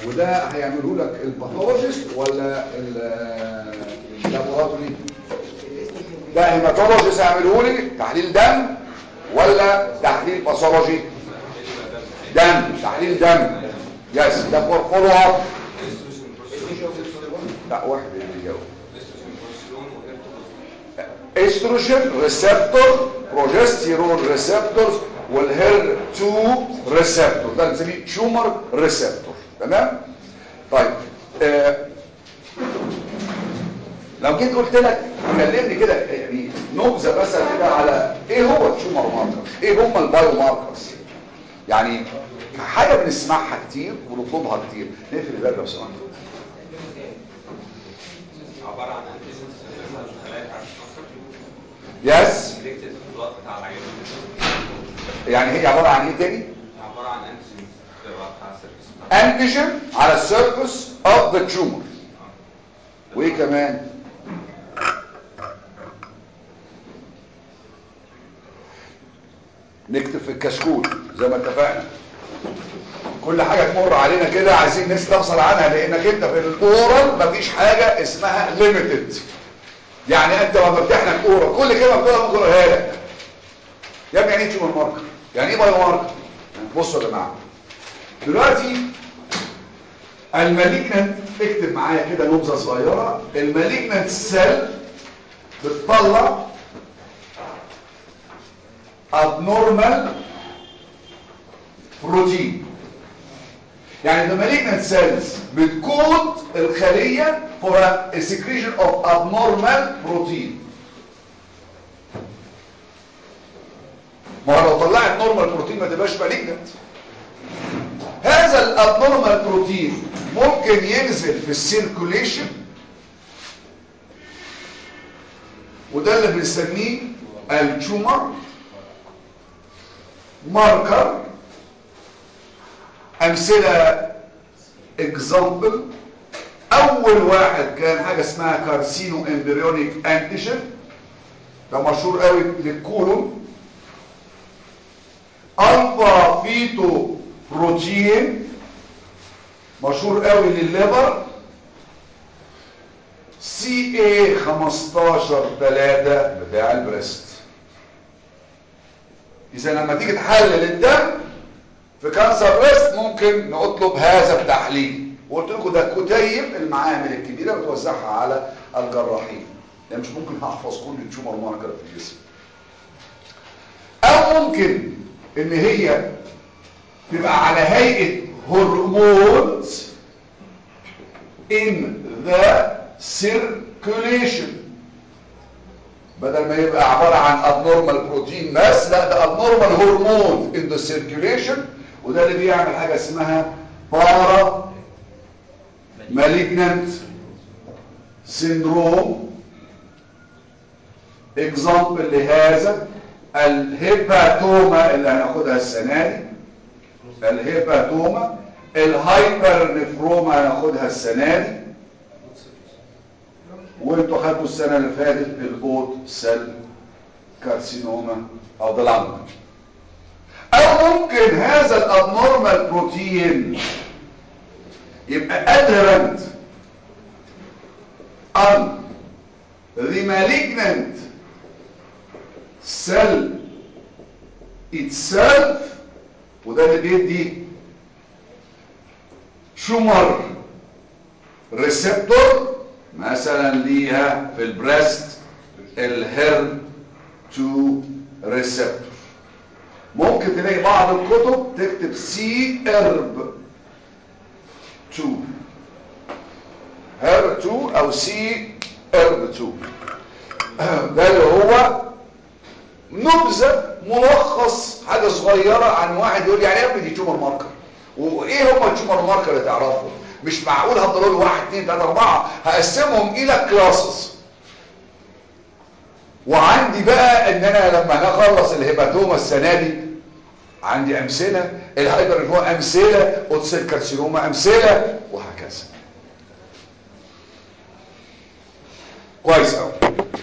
وده هيعمله لك الباثولوجيست ولا ال- اللابوراتوري ده هيماتولوجيست هيعمله لي تحليل دم ولا تحليل باثولوجي دم تحليل دم يس ده فور فولو اب لا واحد اللي يجاوب استروجين ريسبتور بروجستيرون ريسبتورز والهير 2 ريسبتور ده بنسميه تيومر ريسبتور تمام طيب آه لو جيت قلت لك كلمني كده يعني نبذه مثلا كده على ايه هو التيومر ماركرز ايه هم البايو ماركرز يعني حاجه بنسمعها كتير ونطلبها كتير نقفل الباب لو سمحت عبارة عن انتيجنز الخلايا بتاعت الكانسر يس سيلكتد في الوقت بتاع العيان يعني هي عباره عن ايه تاني عبارة عن انتيجنز بتبقى بتاع السيرفيس انتيجين على السيرفيس اوف ذا تيومر وايه كمان نكتب في الكشكول زي ما اتفقنا كل حاجه تمر علينا كده عايزين نستفسر عنها لانك انت في الاورال مفيش حاجه اسمها ليميتد يعني انت لما بتحنا الاورال كل كلمه بتقولها ممكن اقولها لك يا ابني يعني ايه تيومر ماركر يعني ايه بايو ماركر بصوا يا جماعه دلوقتي المالجنت اكتب معايا كده نبذه صغيره المالجنت سيل بتطلع abnormal بروتين يعني the malignant cells بتكود الخلية for a secretion of abnormal protein ما هو لو طلعت نورمال بروتين ما تبقاش malignant هذا الابنورمال بروتين ممكن ينزل في السيركوليشن وده اللي بنسميه التومر ماركر امثله اكزامبل اول واحد كان حاجه اسمها كارسينو امبريونيك انتيجين ده مشهور قوي للكولون الفا فيتو بروتين مشهور قوي للليبر سي اي 15 3 بتاع البريست اذا لما تيجي تحلل الدم في كانسر بريست ممكن نطلب هذا التحليل وقلت لكم ده كتيب المعامل الكبيره بتوزعها على الجراحين يعني مش ممكن هحفظ كل التيومر ماركر في الجسم او ممكن ان هي تبقى على هيئه هرمونز in the circulation بدل ما يبقى عبارة عن abnormal protein mass لا ده abnormal hormone in the circulation وده اللي بيعمل حاجة اسمها para malignant syndrome example لهذا الهيباتوما اللي هناخدها السنة دي الهيباتوما الهايبر نفروما هناخدها السنة دي وانتوا خدتوا السنة اللي فاتت الاوت سيل كارسينوما او ذا لانج او ممكن هذا الابنورمال بروتين يبقى adherent on the malignant cell itself وده اللي بيدي tumor receptor مثلا ليها في البريست الهير 2 ريسبتور ممكن تلاقي بعض الكتب تكتب سي ارب 2 هير 2 او سي ارب 2 ده اللي هو نبذه ملخص حاجه صغيره عن واحد يقول يعني يا ابني دي تيومر ماركر وايه هم التيومر ماركر اللي تعرفهم مش معقول هفضل اقول واحد اثنين ثلاثه اربعه هقسمهم الى كلاسز وعندي بقى ان انا لما هخلص الهيباتوما السنه دي عندي امثله الهايبرنفوما امثله قدس الكارسينوما امثله وهكذا كويس قوي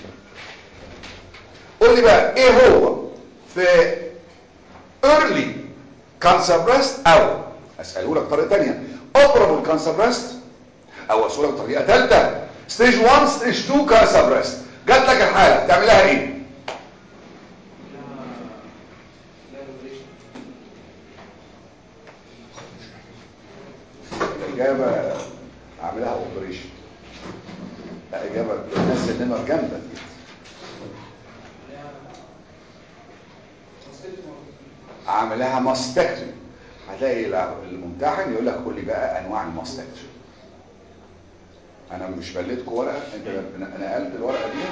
قول لي بقى ايه هو في early cancer breast او اساله لك طريقه ثانيه operable اول كانسر بريست او اسئله بطريقه ثالثه ستيج 1 ستيج 2 كانسر بريست جات لك الحاله تعملها ايه اجابه اعملها اوبريشن لا اجابه الناس النمر جامده عاملها ماستكتومي هتلاقي الممتحن يقول لك قول لي بقى انواع الماستكتومي انا مش بليتكم ورقه انت انا نقلت الورقه دي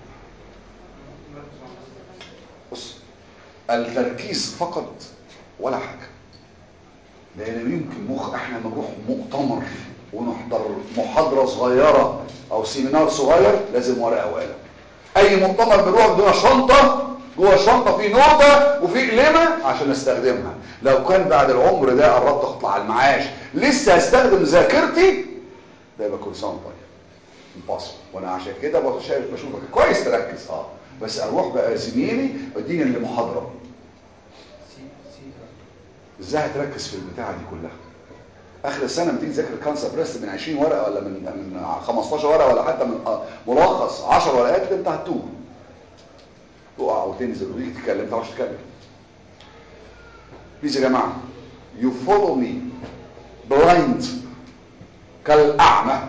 بص التركيز فقط ولا حاجه لان يمكن مخ احنا لما نروح مؤتمر ونحضر محاضره صغيره او سيمينار صغير لازم ورقه وقلم اي مؤتمر بنروح بدون شنطه جوه الشنطه في نوته وفي قلمه عشان استخدمها لو كان بعد العمر ده قربت اطلع على المعاش لسه هستخدم ذاكرتي ده يبقى كل سنه طيب امباسبل وانا عشان كده بشوفك بشوفك كويس تركز اه بس اروح بقى زميلي اديني المحاضره ازاي هتركز في البتاعه دي كلها اخر السنه لما تيجي تذاكر كانسر بريست من 20 ورقه ولا من من 15 ورقه ولا حتى من ملخص 10 ورقات انت هتتوه تقع وتنزل وتيجي تتكلم ما تعرفش تتكلم بليز يا جماعه يو فولو مي بلايند كالاعمى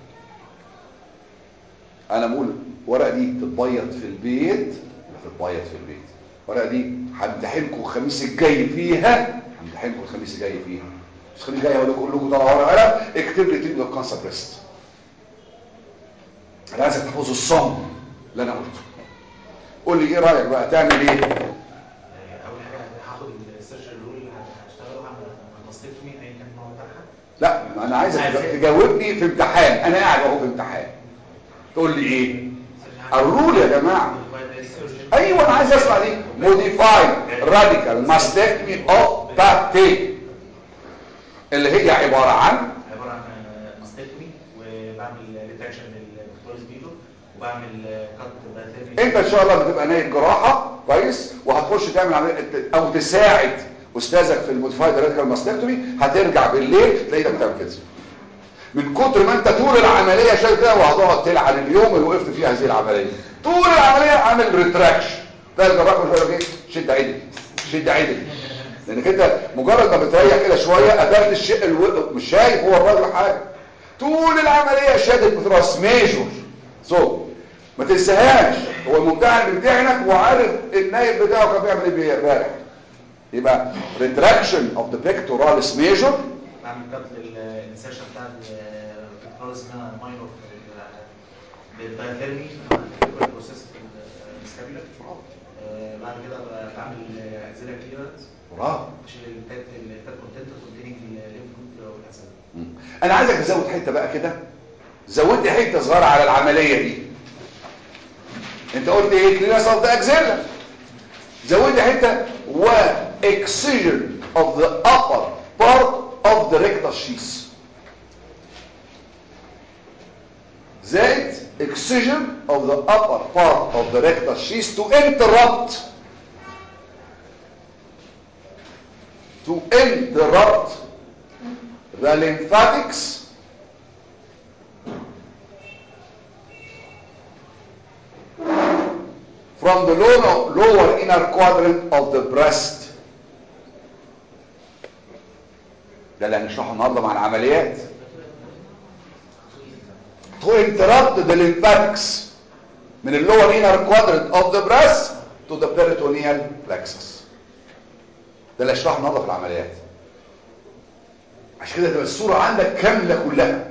انا بقول الورقه دي تتبيض في البيت تتبيض في البيت الورقه دي همتحنكم الخميس الجاي فيها همتحنكم الخميس الجاي فيها مش الخميس الجاي هقول لكم كلكم طلع ورقه قلم اكتب لي تيب كانسر بريست انا عايزك تحفظوا الصم اللي انا قلته قول لي ايه رايك بقى تعمل ايه اول حاجه هاخد السيرجري رول اللي هشتغله هعمل ماستكتومي ايا كان نوع بتاعها لا انا عايزك تجاوبني في امتحان انا قاعد اهو في امتحان تقول لي ايه الرول يا جماعه ايوه انا عايز اسمع دي موديفايد راديكال ماستكتومي اوف باتي اللي هي عباره عن عباره عن ماستكتومي وبعمل ريتراكشن للبكتوريز بيجو وبعمل كات باترمي انت ان شاء الله بتبقى نايب جراحه كويس وهتخش تعمل عمليه او تساعد استاذك في الموديفايد راديكال ماستكتومي هترجع بالليل تلاقي ايدك بتعمل كده من كتر ما انت طول العمليه شايف كده وهتقعد تلعن اليوم اللي وقفت فيه هذه العمليه طول العمليه عامل ريتراكشن ده الجراح مش هيقول لك ايه شد عدل شد عدل لانك انت مجرد ما بتريح كده شويه قدرت الشيء الو... مش شايف هو الراجل حاجه طول العمليه شادد بتراس ميجور سو ما تنساهاش هو الممتحن بيمتحنك وعارف النايب بتاعه كان بيعمل ايه امبارح يبقى ريتراكشن اوف ذا بيكتوراليس ميجور بعمل كات للانسيرشن بتاع البكتوريز اسمها ماينور بالباترمي بروسيس السكابيولر بعد كده بعمل اكزيلا كليرنس برافو عشان التات التات كونتنت كونتيننج الليمف نود والاسيد مم. انا عايزك تزود حته بقى كده زود لي حته صغيره على العمليه دي انت قلت ايه كلينس اوف ذا اكزيلا زود لي حته و excision of the upper part of the rectus sheath زائد excision of the upper part of the rectus sheath to interrupt to interrupt the lymphatics from the lower, lower inner quadrant of the breast ده اللي هنشرحه النهارده مع العمليات to interrupt the lymphatics من ال lower inner quadrant of the breast to the peritoneal plexus ده اللي هشرحه النهارده في العمليات عشان كده تبقى الصورة عندك كاملة كلها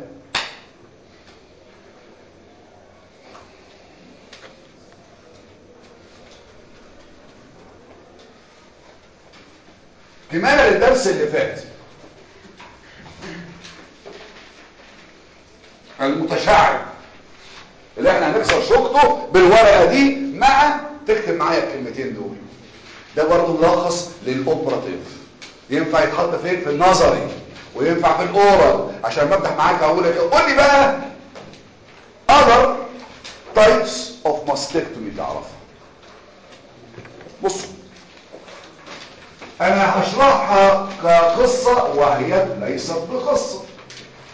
كمالا للدرس اللي فات المتشعب اللي احنا هنكسر شوكته بالورقة دي مع تكتب معايا الكلمتين دول ده برضه ملخص للاوبراتيف ينفع يتحط فين في النظري وينفع في الاورال عشان بفتح معاك اقول لك قول لي بقى other types of mastectomy تعرفها بصوا انا هشرحها كقصة وهي ليست بقصة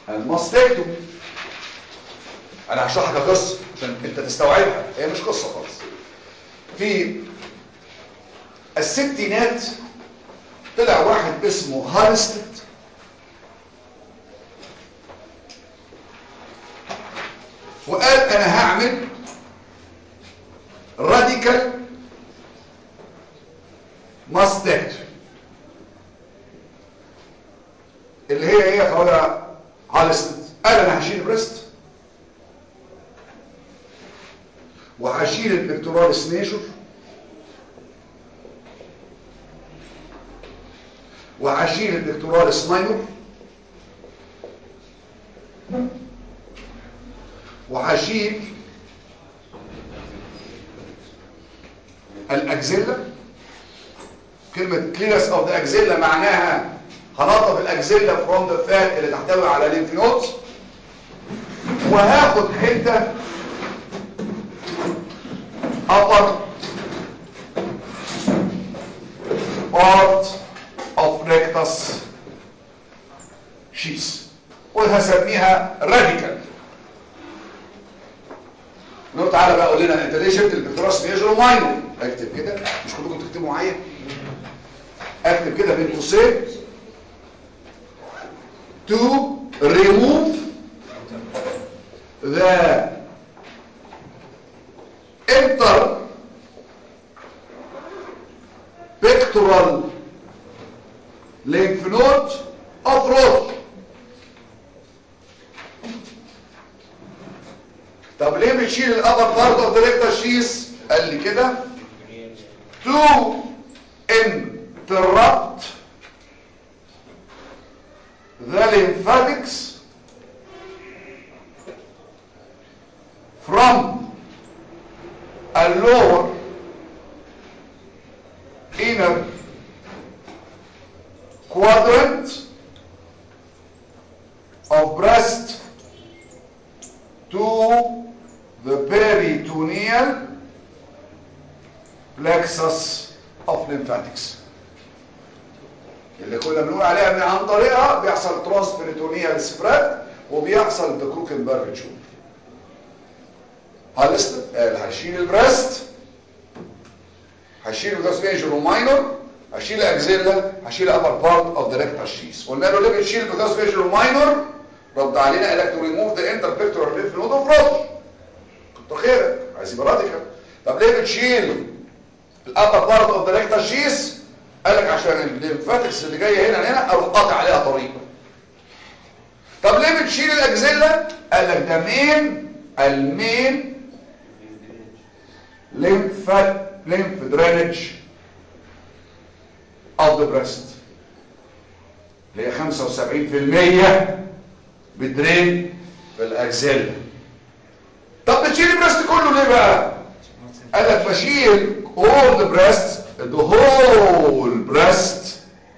الماستكتومي انا هشرح لك القصه عشان انت تستوعبها هي مش قصه خالص في الستينات طلع واحد اسمه هالستد وقال انا هعمل راديكال ماستكتومي اللي هي ايه قولها هالستد قال انا هشيل بريست وهشيل البكتوراليس ميجور وهشيل البكتوراليس ماينور وهشيل الاكزيلا كلمة كليرس اوف ذا اكزيلا معناها هنطف الاكزيلا فروم ذا فات اللي تحتوي على ليمف نودز وهاخد حته upper part of rectus sheath وهسميها راديكال نقول تعالى بقى قول لنا انت ليه شلت البكتراس ميجر وماينور اكتب كده مش كلكم تكتبوا معايا اكتب كده بين قوسين to remove the inter pectoral lymph node of Roth طب ليه بتشيل الابر بارت اوف ذا ريكتال شيس قال لي كده to interrupt the lymphatics from a lower inner quadrant of breast to the peritoneal plexus of lymphatics اللي كنا بنقول عليها ان عن طريقها بيحصل ترانس بريتونيال سبريد وبيحصل دكروكنبرج تشوب هالست قال هشيل البريست هشيل الجاس ميجر وماينور هشيل اكزيلا هشيل ابر بارت اوف ذا ريكتال شيس قلنا له ليه بتشيل الجاس ميجر وماينور رد علينا قال لك تو ريموف ذا انتر بيكتورال ليف نود اوف روتر كتر خيرك عايز يبقى راديكال طب ليه بتشيل الابر بارت اوف ذا ريكتال شيس قال لك عشان الليمفاتكس اللي جايه هنا هنا اروح قاطع عليها طريق طب ليه بتشيل الاكزيلا قال لك ده مين المين lymph lymph drainage of the breast اللي هي 75% بتدرين في الاكزيلا طب بتشيل البريست كله ليه بقى قال لك بشيل all the breast the whole breast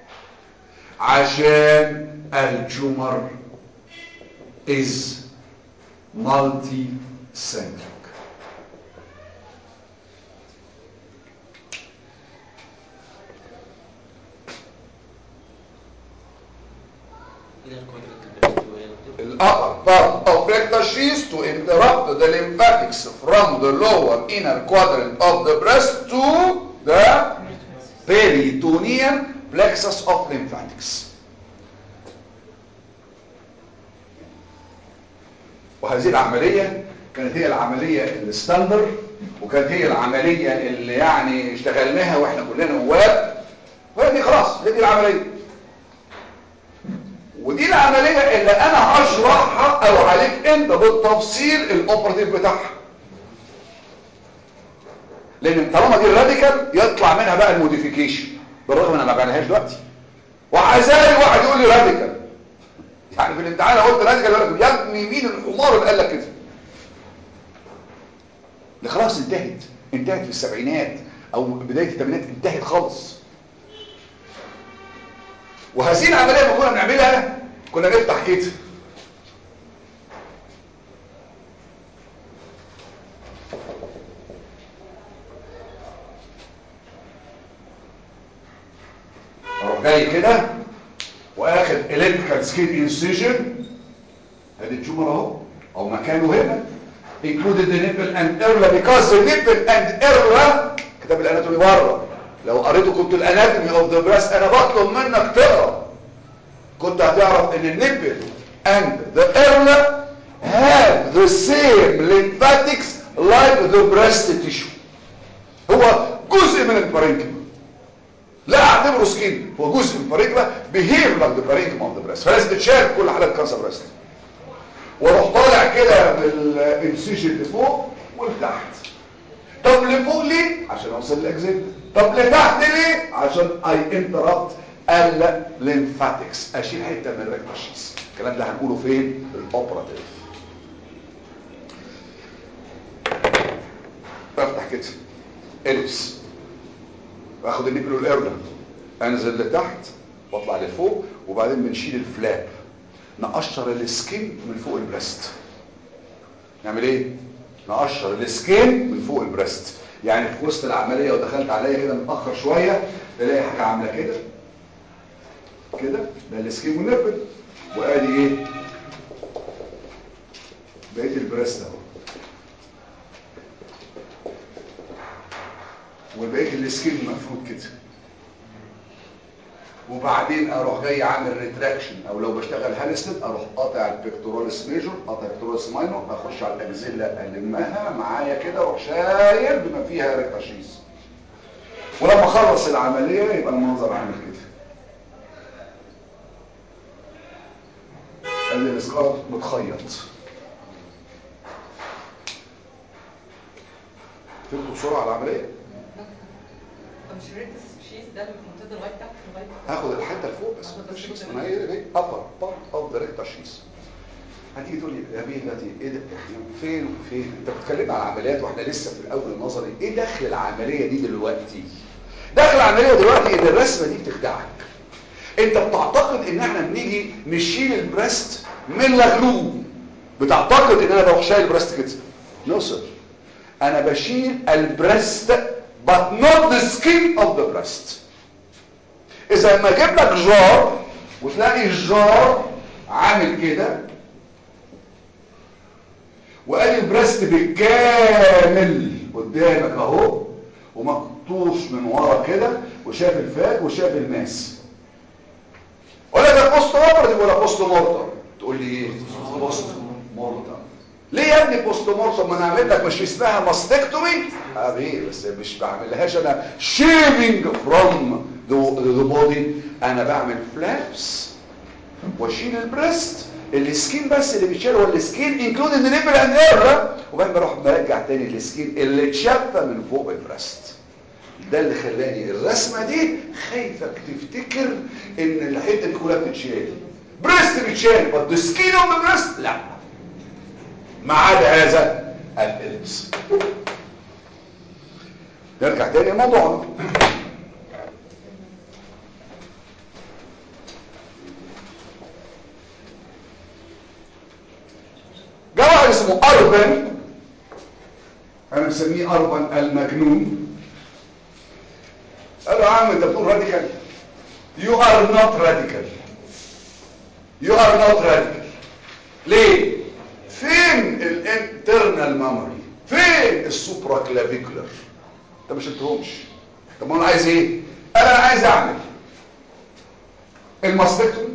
عشان التيومر is multi-centric الupper part of rectal sheath to interrupt the lymphatics from the lower inner quadrant of the breast to the peritoneal plexus of lymphatics وهذه العملية كانت هي العملية الستاندر وكانت هي العملية اللي يعني اشتغلناها واحنا كلنا نواب وهي دي خلاص هي دي العملية ودي العملية اللي انا هشرحها او عليك انت بالتفصيل الاوبراتيف بتاعها لان طالما دي الراديكال يطلع منها بقى الموديفيكيشن بالرغم ان انا ما بعملهاش دلوقتي وعزالي واحد يقول لي راديكال يعني في الامتحان انا قلت راديكال يا ابني مين الحمار اللي قال لك كده ده خلاص انتهت انتهت في السبعينات او بدايه الثمانينات انتهت خالص وهذه العمليه لما كنا بنعملها كنا نفتح كده اروح جاي كده واخد الكتريكال سكين انسيجن ادي التيومر اهو او مكانه هنا included the nipple and areola because the nipple and areola كتاب الاناتومي بره لو قريته كنت الاناتومي اوف ذا بريست انا بطلب منك تقرا كنت هتعرف ان النبل and the areola have the same lymphatics like the breast tissue هو جزء من البارينكما لا اعتبره سكين هو جزء من البارينكما behave like the parenchyma of the breast فلازم تتشال في كل حالات كانسر بريست واروح طالع كده بالانسيشن لفوق ولتحت طب لفوق ليه عشان اوصل للاكزيت طب لتحت ليه عشان اي انتربت الليمفاتكس اشيل حته من الريكتشيس الكلام ده هنقوله فين الاوبراتيف بفتح كده اليبس باخد النيبل والايرلا انزل لتحت واطلع لفوق وبعدين بنشيل الفلاب نقشر السكين من فوق البريست نعمل ايه نقشر السكين من فوق البريست يعني في وسط العمليه ودخلت عليا كده متاخر شويه تلاقي حاجه عامله كده كده ده السكين والنبل وادي ايه بقيه البريست اهو وبقيه السكين مفروض كده وبعدين اروح جاي عامل ريتراكشن او لو بشتغل هالستد اروح قاطع البيكتوراليس ميجور قاطع البيكتوراليس ماينور اخش على الاكزيلا المها معايا كده واروح شايل بما فيها ريكتاشيز ولما اخلص العمليه يبقى المنظر عامل كده ادي الاسقاط متخيط فهمتوا بسرعه على العمليه مش ريكس شيز ده المنتدى لغايه تحت لغايه هاخد الحته لفوق بس مش انا ايه ايه ابر بارت اوف ذا ريكتاشيز هتيجي تقول لي يا بيه دلوقتي ايه ده فين وفين انت بتتكلم على العمليات واحنا لسه في الاول النظري ايه دخل العمليه دي دلوقتي دخل العمليه دلوقتي ان الرسمه دي بتخدعك انت بتعتقد ان احنا بنيجي نشيل البريست من لغلوب بتعتقد ان انا بروح شايل البريست كده نو سير انا بشيل البريست but not the skin of the breast اذا لما اجيب لك جار وتلاقي الجار عامل كده وادي البريست بالكامل قدامك اهو ومقطوش من ورا كده وشاف الفات وشاف الماس ولا ده بوست اوبرتيف ولا بوست مورتم تقول لي ايه بوست مورتم ليه يا ابني بوست مورتم ما انا اعمل لك مش اسمها ماستكتومي ابي بس مش بعملهاش انا شيفنج فروم ذا بودي انا بعمل فلابس واشيل البريست السكين بس اللي بيتشال هو السكين انكلودنج نيبل اند اير وبعدين بروح برجع تاني السكين اللي اتشفى من فوق البريست ده اللي خلاني الرسمه دي خايفك تفتكر ان الحته دي كلها بتتشال بريست بيتشال بس السكين اوف ذا بريست لا ما عدا هذا الالبس نرجع تاني لموضوعنا جاء واحد اسمه اربن انا مسميه اربن المجنون قال له يا عم انت بتقول راديكال يو ار نوت راديكال يو ار نوت راديكال ليه فين الانترنال ميموري فين السوبرا كلافيكولر انت مش شلتهمش طب ما انا عايز ايه انا عايز اعمل الماستكتومي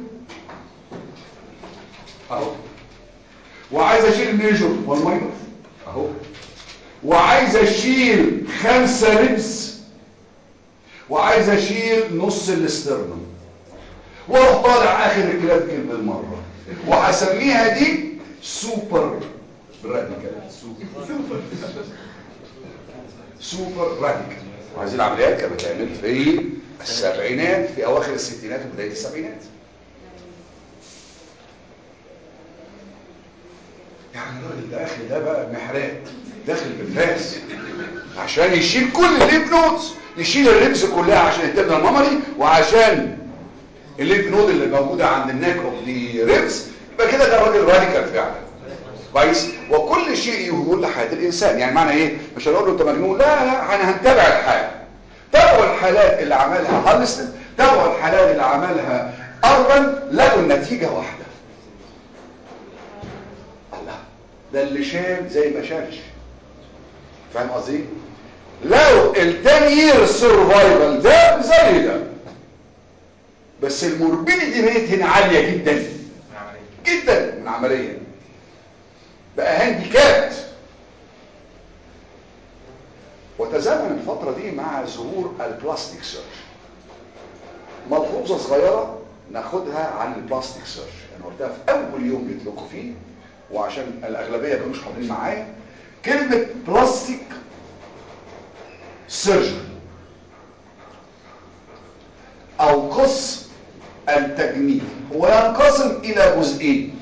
اهو وعايز اشيل الميجور والماينور اهو وعايز اشيل خمسة لبس وعايز اشيل نص الاسترنم واروح طالع اخر الكلافيكل بالمره وهسميها دي سوبر راديكال سوبر سوبر راديكال وهذه العمليات كانت بتعمل في السبعينات في اواخر الستينات وبدايه السبعينات يعني الراجل ده اخي ده بقى محراب داخل بالفاس عشان يشيل كل الليمف نودز يشيل الريبس كلها عشان يتبنى الممري وعشان الليمف نود اللي موجوده عند الناك اوف دي ريبس يبقى كده ده راجل راديكال فعلا كويس وكل شيء يقول لحياه الانسان يعني معنى ايه مش هنقول له انت مجنون لا لا احنا هنتابع الحاله تابعوا الحالات اللي عملها هالستن تابعوا الحالات اللي عملها اربن لقوا النتيجه واحده ده اللي شال زي ما شالش فاهم قصدي لو ال 10 year survival ده زي ده بس الموربيديتي ريت هنا عاليه جدا عملية جدا من عمليه بقى هانديكابت وتزامن الفترة دي مع ظهور البلاستيك سيرش ملحوظة صغيرة ناخدها عن البلاستيك سيرش انا قلتها في اول يوم جيت لكم فيه وعشان الاغلبية كانوش حاضرين معايا كلمة بلاستيك سيرجري او قسم التجميل هو ينقسم الى جزئين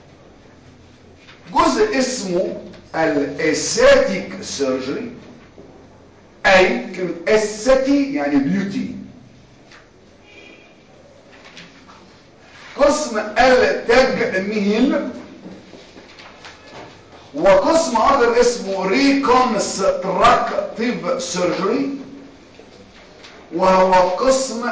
جزء اسمه الاستاتيك سيرجري اي كلمة استاتي يعني بيوتي قسم التجميل وقسم اخر اسمه ريكونستراكتيف سيرجري وهو قسم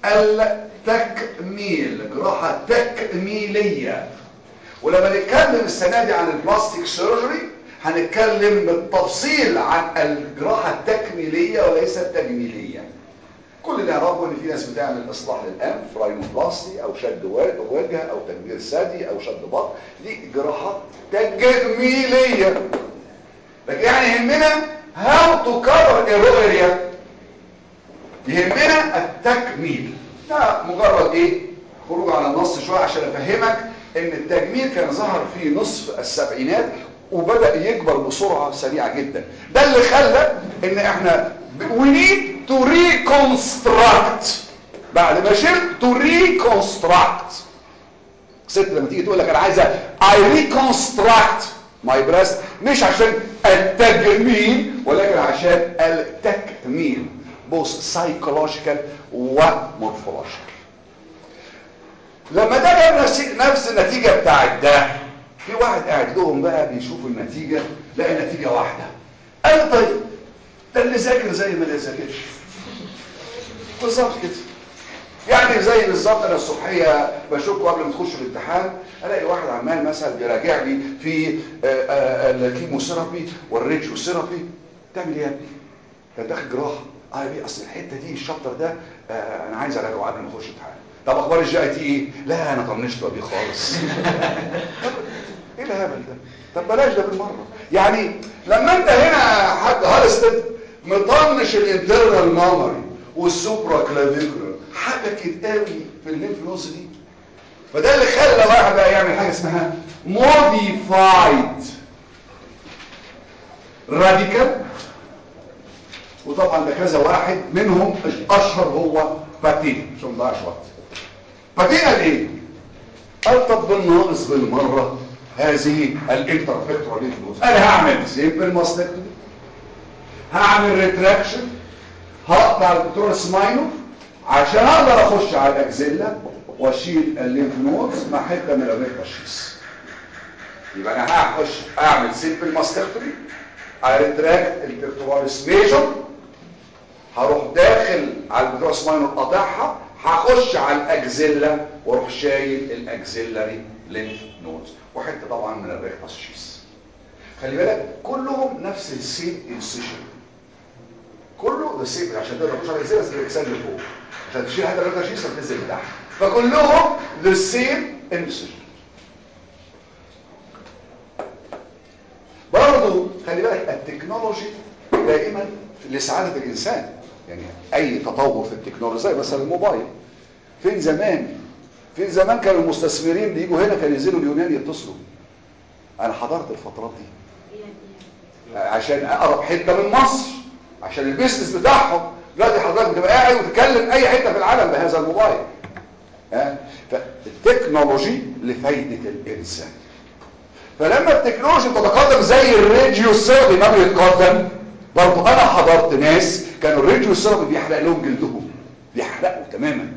التكميل جراحة تكميلية ولما نتكلم السنة دي عن البلاستيك سيرجري هنتكلم بالتفصيل عن الجراحة التكميلية وليس التجميلية كل اللي نعرفه ان في ناس بتعمل اصلاح للانف راينوبلاستي او شد وجه او تكبير ثدي او شد بطن دي جراحات تجميلية لكن يعني يهمنا how to cover a raw area يهمنا التكميل ده مجرد ايه خروج على النص شوية عشان افهمك ان التجميل كان ظهر في نصف السبعينات وبدأ يكبر بسرعة سريعة جدا ده اللي خلى ان احنا we need to reconstruct بعد ما شلت to reconstruct ست لما تيجي تقول لك انا عايزه I reconstruct my breast مش عشان التجميل ولكن عشان التكميل both psychological ومورفولوجيكال لما ده جاب نفس نفس النتيجة بتاعت ده في واحد قاعد لهم بقى بيشوف النتيجة لقى نتيجة واحدة قال طيب ده اللي ذاكر زي ما اللي ذاكرش بالظبط كده يعني زي بالظبط انا الصبحيه بشوفكم قبل ما تخشوا الامتحان الاقي واحد عمال مثلا بيراجع لي في الكيموثيرابي والريديو ثيرابي تعمل ايه يا ابني؟ انت داخل جراحه اه يا بيه اصل الحته دي الشابتر ده آه انا عايز اراجعه قبل ما اخش الامتحان طب اخبار الجي اي تي ايه؟ لا انا طنشت بيه خالص ايه الهبل ده؟ طب بلاش ده بالمره يعني لما انت هنا حد هالستد مطنش الانترنال مامري والسوبرا كلافيكولار حبكت قوي في الليمف نوز دي فده اللي خلى واحد بقى يعمل حاجه اسمها موديفايد راديكال وطبعا ده كذا واحد منهم اشهر هو باتين عشان ما نضيعش وقت باتين قال ايه قال طب بالناقص بالمره هذه الانترفيكتورال ليمف نوز انا هعمل سيمبل ماستكتومي هعمل ريتراكشن هقطع البتورس ماينور عشان اقدر اخش على الاكزيلا واشيل الليمف نودز مع حته من الريكاشيس يبقى انا هخش اعمل سيمبل ماستكتومي اريتراكت البكتوراليس ميجور هروح داخل على البتورس ماينور قاطعها هخش على الاكزيلا واروح شايل الاكزيلاري ليمف نودز وحته طبعا من الريكاشيس خلي بالك كلهم نفس السيم انسيشن كله ده سيب عشان تقدر تخش على الزي بس الاكسال اللي فوق عشان تشيل حتى لو تشيل بتنزل لتحت فكلهم ذا سيم انسيشن برضه خلي بالك التكنولوجي دائما لسعاده الانسان يعني اي تطور في التكنولوجيا زي مثلا الموبايل فين زمان فين زمان كانوا المستثمرين بيجوا هنا كانوا ينزلوا اليونان يتصلوا انا حضرت الفترات دي عشان اقرب حته من مصر عشان البيزنس بتاعهم دلوقتي حضرتك بتبقى قاعد وتتكلم اي حته في العالم بهذا الموبايل ها فالتكنولوجي لفايده الانسان فلما التكنولوجي تتقدم زي الراديو ثيرابي ما بيتقدم برضه انا حضرت ناس كانوا الراديو ثيرابي بيحرق لهم جلدهم بيحرقوا تماما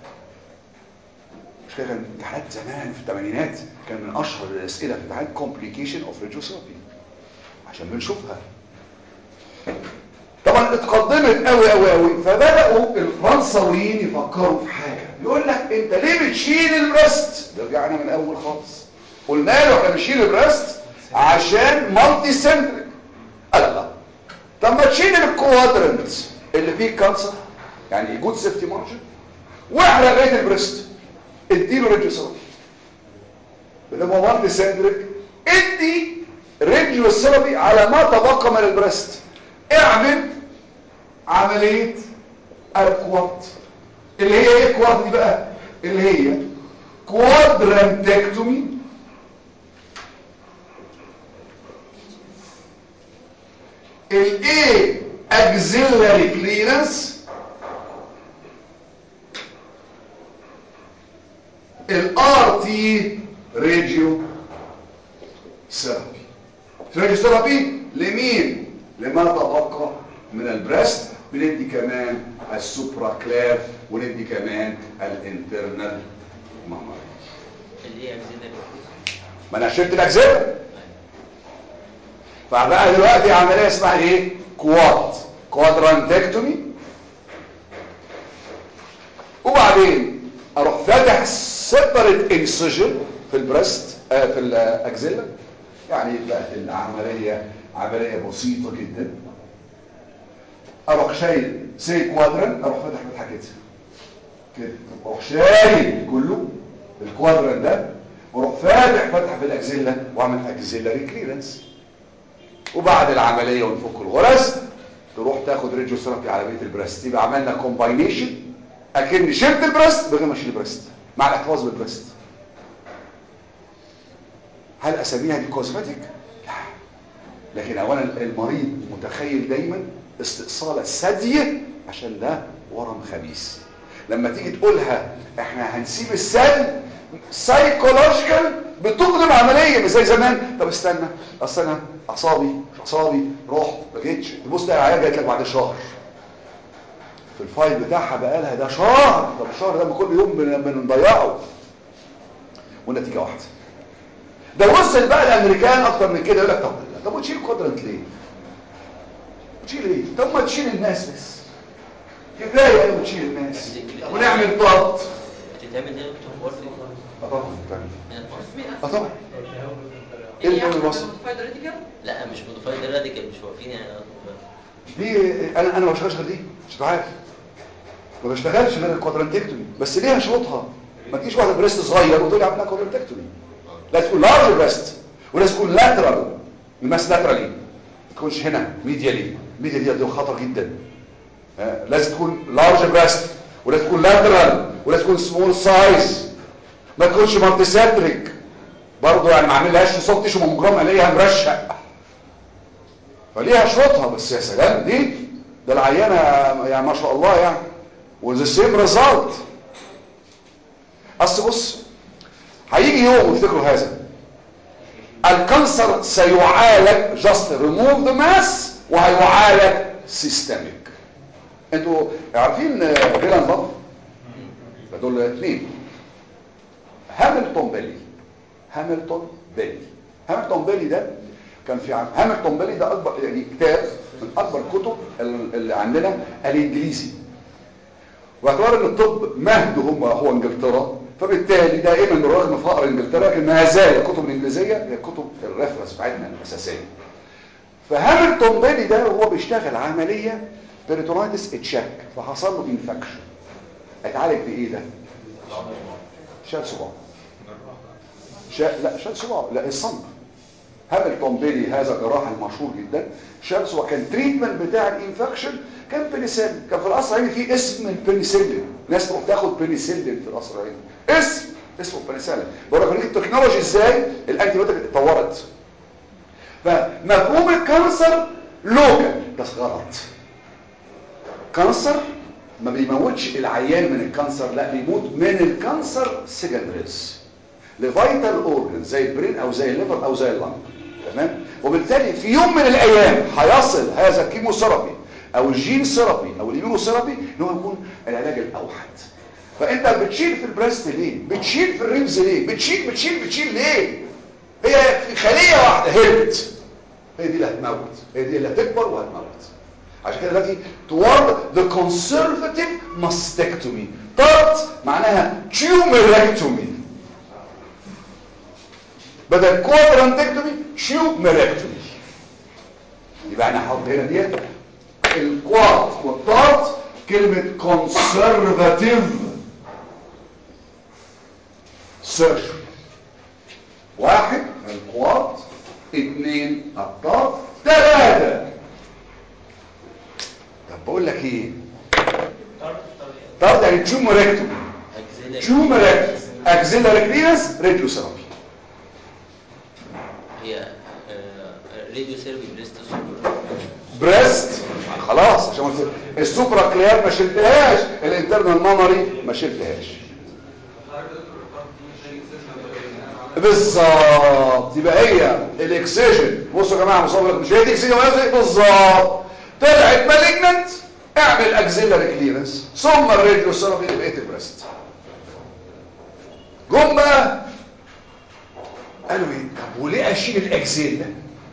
مش كده كان امتحانات زمان في الثمانينات كان من اشهر الاسئله في امتحان كومبليكيشن اوف راديو ثيرابي عشان بنشوفها طبعا اتقدمت قوي قوي قوي فبداوا الفرنساويين يفكروا في حاجه يقول لك انت ليه بتشيل البريست رجعنا من اول خالص قلنا له احنا بنشيل البريست عشان مالتي سنتريك لا لا طب ما تشيل الكوادرنت اللي فيه كانسر يعني جود سيفتي مارجن واحرق بقيه البريست اديله ريديو ثيرابي لما مالتي سنتريك ادي ريديو ثيرابي على ما تبقى من البريست اعمل عمليه الكواد اللي هي ايه الكواد دي بقى اللي هي كوادرانتكتومي الايه اكزيلاري كليرنس الار تي راديو ثيرابي راديو ثيرابي لمين لما تبقى من البريست بندي كمان السوبرا كلاف وندي كمان الانترنال مامري اللي هي اكزيلري ما انا شلت الاجزاء فبقى دلوقتي عمليه اسمها ايه كواد كوادرانتكتومي وبعدين اروح فاتح سيبريت انسجن في البريست آه في الاكزيلا يعني بقت العمليه عمليه بسيطه جدا اروح شايل سي كوادران اروح فاتح فتحه كده كده اروح شايل كله الكوادران ده واروح فاتح فتحه في الاكزيلا واعمل اكزيلاري كليرنس وبعد العمليه ونفك الغرز تروح تاخد ريديو ثيرابي على بيت البريست يبقى عملنا كومباينيشن اكن شلت البريست بغير ما اشيل البريست مع الاحتفاظ بالبريست هل اسميها دي كوزمتيك لا لكن اولا المريض متخيل دايما استئصال الثدي عشان ده ورم خبيث لما تيجي تقولها احنا هنسيب الثدي سايكولوجيكال بتقدم عمليه مش زي زمان طب استنى اصل انا اعصابي مش اعصابي رحت ما جيتش تبص تلاقي العيال جايت لك بعد شهر في الفايل بتاعها بقى لها ده شهر طب الشهر ده كل يوم بن- بنضيعه والنتيجه واحده ده وصل بقى الامريكان اكتر من كده يقول لك طب طب وتشيل كوادرنت ليه؟ تشيل ايه؟ طب ما تشيل الناس بس كفايه قوي تشيل الناس ونعمل ضغط بتتعمل هنا في وورد اه طبعا بتعمل. هنا في مصر مين اه اصلا طبعا ايه اللي بيعمل الوصف؟ موديفايد راديكال لا مش موديفايد راديكال مش واقفين يعني دي انا انا ما بشتغلش غير دي مش عارف ما بشتغلش غير الكوادرانتكتومي بس ليها شروطها ما تجيش واحده بريست صغير وتقول لي اعمل لها كوادرانتكتومي لازم تكون لارج بريست ولازم تكون لاترال الماس لاترالي ما تكونش هنا ميديالي ميديالي دي خطر جدا آه، لازم تكون لارج بريست ولازم تكون لاترال ولازم تكون سمول سايز ما تكونش مالتيسنتريك برضه يعني ما عاملهاش صوت تيشو ممجرام الاقيها مرشق فليها شروطها بس يا سلام دي ده العيانه يعني ما شاء الله يعني وذا سيم ريزلت اصل بص هيجي يوم وافتكروا هذا الكانسر سيعالج جاست ريموف ذا ماس وهيعالج سيستميك انتوا عارفين غيلان باب دول اثنين هاملتون بيلي هاملتون بيلي هاملتون بيلي ده كان في عام هاملتون بيلي ده اكبر يعني كتاب من اكبر الكتب اللي عندنا الانجليزي واعتبار ان الطب مهد هم هو انجلترا فبالتالي دائما رغم فقر انجلترا لكن ما زال الكتب الانجليزيه هي كتب الريفرنس بتاعتنا الاساسيه فهاملتون بيلي ده وهو بيشتغل عمليه بيريتونايتس اتشاك فحصل له انفكشن هيتعالج بايه ده شال صباع شال لا شال صباع لا الصنع هاملتون بيلي هذا الجراح المشهور جدا شال صباع كان تريتمنت بتاع الانفكشن كان بنسلين كان في القصر العيني في اسم البنسلين ناس تروح تاخد بنسلين في القصر العيني اسم اسمه بنسلين بقول لك التكنولوجي ازاي الانتي بيوتيك اتطورت فمفهوم الكانسر لوكال بس غلط كانسر ما بيموتش العيان من الكانسر لا بيموت من الكانسر سيجندريز لفيتال اورجن زي البرين او زي الليفر او زي اللنج تمام وبالتالي في يوم من الايام هيصل هذا الكيموثيرابي او الجين ثيرابي او الاميونوثيرابي ان هو يكون العلاج الاوحد فانت بتشيل في البريست ليه بتشيل في الريبز ليه بتشيل بتشيل بتشيل ليه هي في خليه واحده هربت هي دي اللي هتموت هي دي اللي هتكبر وهتموت عشان كده دلوقتي toward the conservative mastectomy طرد معناها tumorectomy بدل كوادرانتكتومي تيوميركتومي يبقى انا هحط هنا ديت الكواد والطارت كلمة conservative surgery واحد الكواد اثنين الطارت ثلاثة طب بقول لك ايه طارت يعني تيوميركتومي أجزلة تيوميركتومي اكزيلاري كليرنس راديو ثيرابي هي راديو سيرفي بريست سوبر بريست خلاص عشان ما قلت السوبرا كلير ما شلتهاش الانترنال مامري ما شلتهاش بالظبط يبقى هي الاكسجن بصوا يا جماعه مصور مش هي دي اكسجن ولا زي بالظبط طلعت مالجننت اعمل اكزيلاري كليرنس ثم الراديو ثيرابي لبقيه البريست جم بقى قالوا ايه طب وليه اشيل الاكزيلا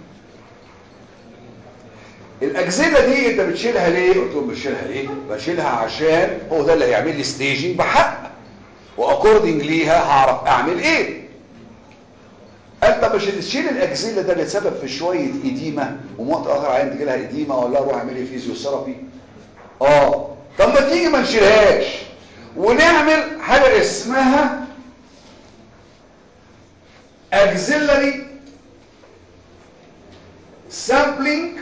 الاجزله دي انت بتشيلها ليه قلت لهم بشيلها ليه بشيلها عشان هو ده اللي هيعمل لي ستيجنج بحق واكوردنج ليها هعرف اعمل ايه انت مش تشيل الاجزله ده لسبب في شويه اديمه وموت اخر عين تجي لها اديمه ولا اروح اعمل لي فيزيوثيرابي اه طب ما تيجي ما نشيلهاش ونعمل حاجه اسمها auxiliary sampling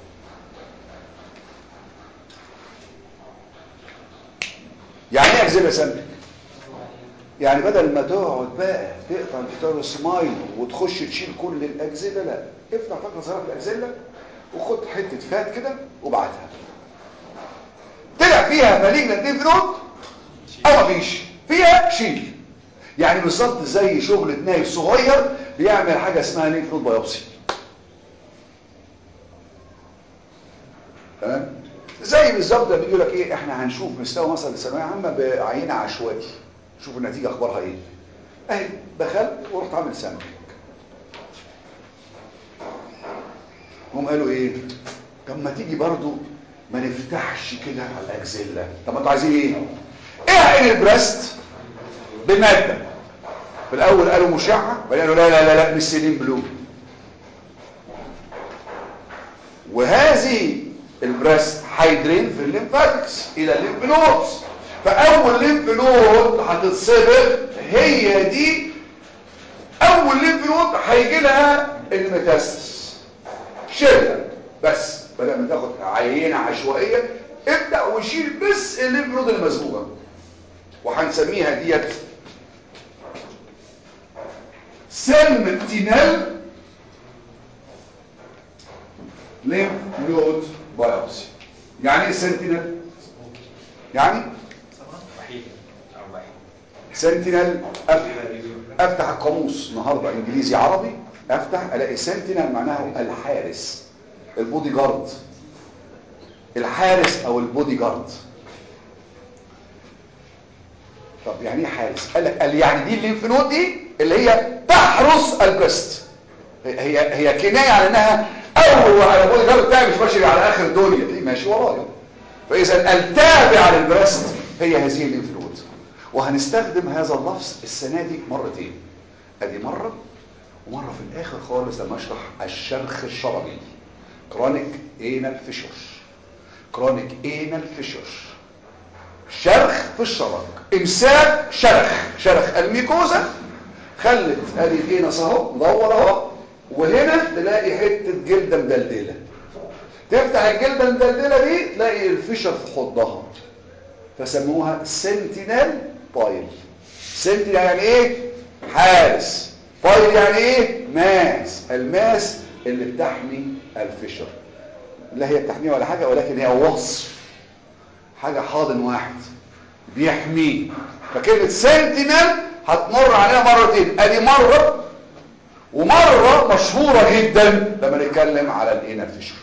يعني ايه auxiliary sampling يعني بدل ما تقعد بقى تقطع الجيتار سمايل وتخش تشيل كل الاجزله لا افتح فقره صغيره في الاجزله وخد حته فات كده وابعتها طلع فيها مالجنت ليمف نود او مفيش فيها شيل يعني بالظبط زي شغلة نايف صغير بيعمل حاجة اسمها ليمف نود بايوبسي تمام زي بالظبط لما يقول لك ايه احنا هنشوف مستوى مثلا الثانويه عامه بعينه عشوائي شوف النتيجه اخبارها ايه اهي دخلت ورحت عامل سامبل هم قالوا ايه طب ما تيجي برضو ما نفتحش كده على الاجزله طب ما انتوا عايزين ايه ايه عين البريست بمادة في الأول قالوا مشعة بعدين قالوا لا لا لا لا مش سيلين بلو وهذه البريست هيدرين في الليمفاتكس إلى الليمف نودز فأول ليمف نود هتتصبغ هي دي أول ليمف نود هيجي لها الميتاستس شيلها بس بدل ما تاخد عينة عشوائية ابدأ وشيل بس الليمف نود المسبوغة وهنسميها ديت سنتينال ليمف نود بايوبسي يعني ايه سنتينال يعني سنتينال افتح افتح القاموس النهارده انجليزي عربي افتح الاقي سنتينال معناه الحارس البودي جارد الحارس او البودي جارد طب يعني ايه حارس قال لك قال يعني دي الليمف نود دي اللي هي تحرس البريست هي هي كنايه على انها اول على بودي جارد بتاعي مش ماشي على اخر الدنيا دي ماشي ورايا فاذا التابع للبريست هي هذه الليمف نود وهنستخدم هذا اللفظ السنه دي مرتين ادي مره ومره في الاخر خالص لما اشرح الشرخ الشرجي كرونيك انال فيشر كرونيك انال فيشر شرخ في الشرج امساك شرخ شرخ الميكوزا خلت ادي فينس اهو مدور اهو وهنا تلاقي حته جلده مدلدله تفتح الجلده المدلدله دي تلاقي الفشر في حضها فسموها سنتينال بايل سنتينال يعني ايه حارس بايل يعني ايه ماس الماس اللي بتحمي الفشر لا هي بتحميه ولا حاجه ولكن هي وصف حاجة حاضن واحد بيحميه فكلمة سنتينل هتمر عليها مرتين ادي مرة ومرة مشهورة جدا لما نتكلم على الانال فيشر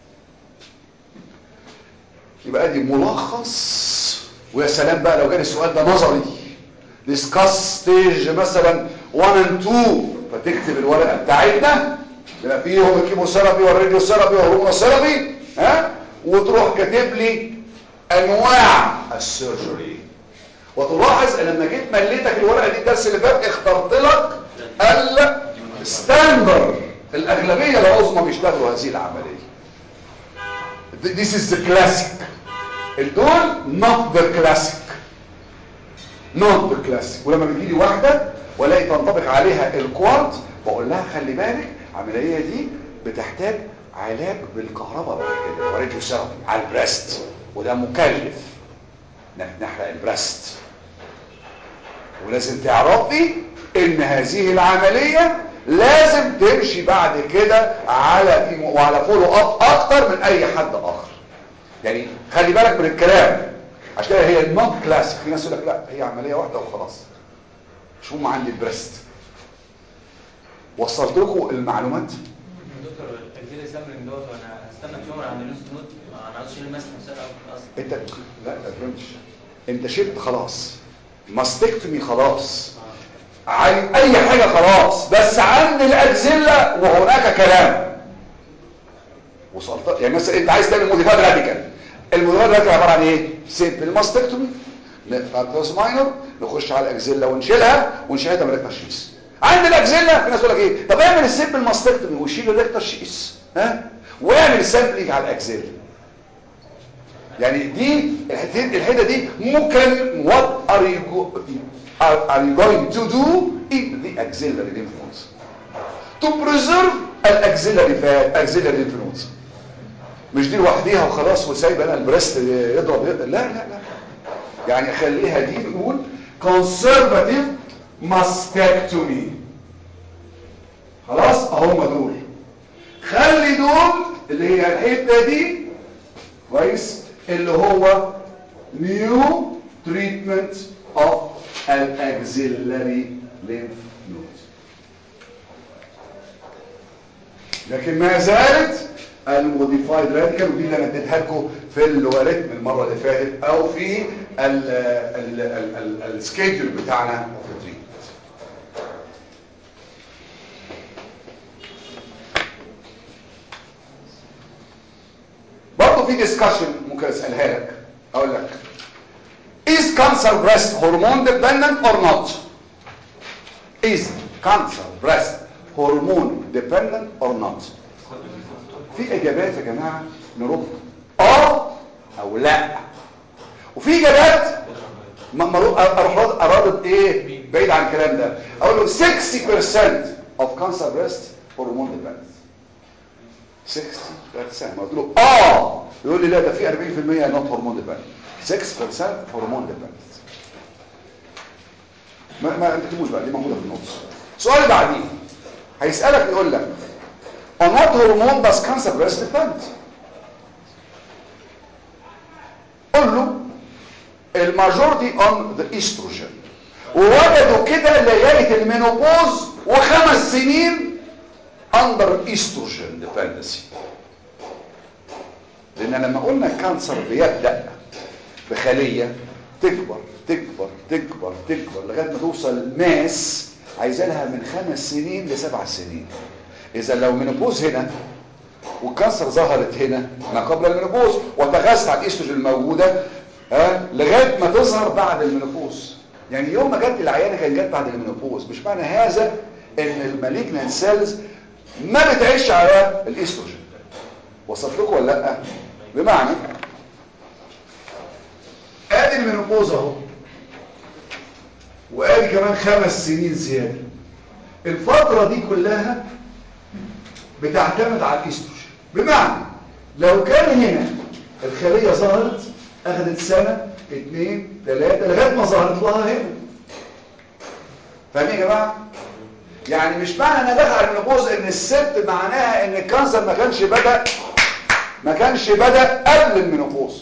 يبقى ادي ملخص ويا سلام بقى لو كان السؤال ده نظري ديسكاس ستيج مثلا 1 and 2 فتكتب الورقة بتاعتنا يبقى فيهم الكيموثيرابي والراديو ثيرابي والهرمونوثيرابي ها وتروح كاتب لي انواع السيرجري وتلاحظ ان لما جيت مليتك الورقه دي الدرس اللي فات اخترت لك ستاندر الاغلبيه العظمى بيشتغلوا هذه العمليه This is the classic الدول not the classic not the classic ولما بيجي لي واحده والاقي تنطبق عليها الكوارت بقول لها خلي بالك العمليه دي بتحتاج علاج بالكهرباء بعد كده وريديو ثيرابي على البريست وده مكلف انك نحرق البريست ولازم تعرفي ان هذه العملية لازم تمشي بعد كده على وعلى فولو اب اكتر من اي حد اخر يعني خلي بالك من الكلام عشان كده هي النوت كلاسيك في ناس يقول لك لا هي عملية واحدة وخلاص شو ما عندي البريست وصلت لكم المعلومات دكتور الجيل سامرنج دوت وانا هستنى في يوم عند النص نوت انا عاوز اشيل المسح مثلا اصلا انت لا لا فهمتش انت شلت خلاص ماستكتومي خلاص عن اي حاجة خلاص بس عند الاجزلة وهناك كلام وصلت يعني مثلا انت عايز تعمل موديفايد راديكال الموديفايد راديكال عبارة عن ايه سيمبل ماستكتومي فاكتوس ماينور نخش على الاجزلة ونشيلها ونشيلها تمرير تشخيص عند الاجزلة في ناس يقول لك ايه طب اعمل السيمبل ماستكتومي وشيل الريكتر شيس ها واعمل سامبلينج على الاجزلة يعني دي الحته الحته دي ممكن what are you go, are, are you going to do in the axillary lymph nodes to preserve الاكسيلاري فات axillary lymph nodes مش دي لوحديها وخلاص وسايبه انا البريست يضرب يضرب لا لا لا يعني خليها دي نقول conservative mastectomy خلاص اهم دول خلي دول اللي هي الحته دي كويس اللي هو new treatment of an axillary lymph node لكن ما زالت الموديفايد راديكال ودي اللي انا اديتها لكم في اللوغاريتم المره اللي فاتت او في السكيدول بتاعنا في التريتمنت برضه في ديسكشن ممكن اسالها لك اقول لك is cancer breast hormone dependent or not is cancer breast hormone dependent or not في اجابات يا جماعه نرد اه او لا وفي اجابات ما ما اروح رد- ارادد ايه بعيد عن الكلام ده اقول له 60% of cancer breast hormone dependent 60% قلت له اه يقول لي لا ده في 40% نوت هرمون ديبندنت 6% هرمون ديبندنت ما ما انت تكتبوش بقى دي موجوده في النص السؤال اللي بعديه هيسالك يقول لك on what hormone does cancer breast depend قول له الماجورتي on the estrogen ووجدوا كده لغايه المينوبوز وخمس سنين under estrogen dependency لان لما قلنا الكانسر بيبدأ بخلية تكبر تكبر تكبر تكبر لغاية ما توصل ماس عايزة لها من خمس سنين لسبع سنين اذا لو منوبوز هنا والكانسر ظهرت هنا ما قبل المنوبوز وتغذت على الاستروجين الموجودة ها لغاية ما تظهر بعد المنوبوز يعني يوم ما جت العيانة كان جت بعد المنوبوز مش معنى هذا ان المالجنان سيلز ما بتعيش على الاستروجين وصلت لكم ولا لا بمعنى ادي المينوبوز اهو وادي كمان خمس سنين زياده الفتره دي كلها بتعتمد على الاستروجين بمعنى لو كان هنا الخليه ظهرت اخذت سنه اتنين تلاته لغايه ما ظهرت لها هنا فاهمين يا جماعه يعني مش معنى ان دخل على المينوبوز ان الست معناها ان الكانسر ما كانش بدا ما كانش بدا قبل المينوبوز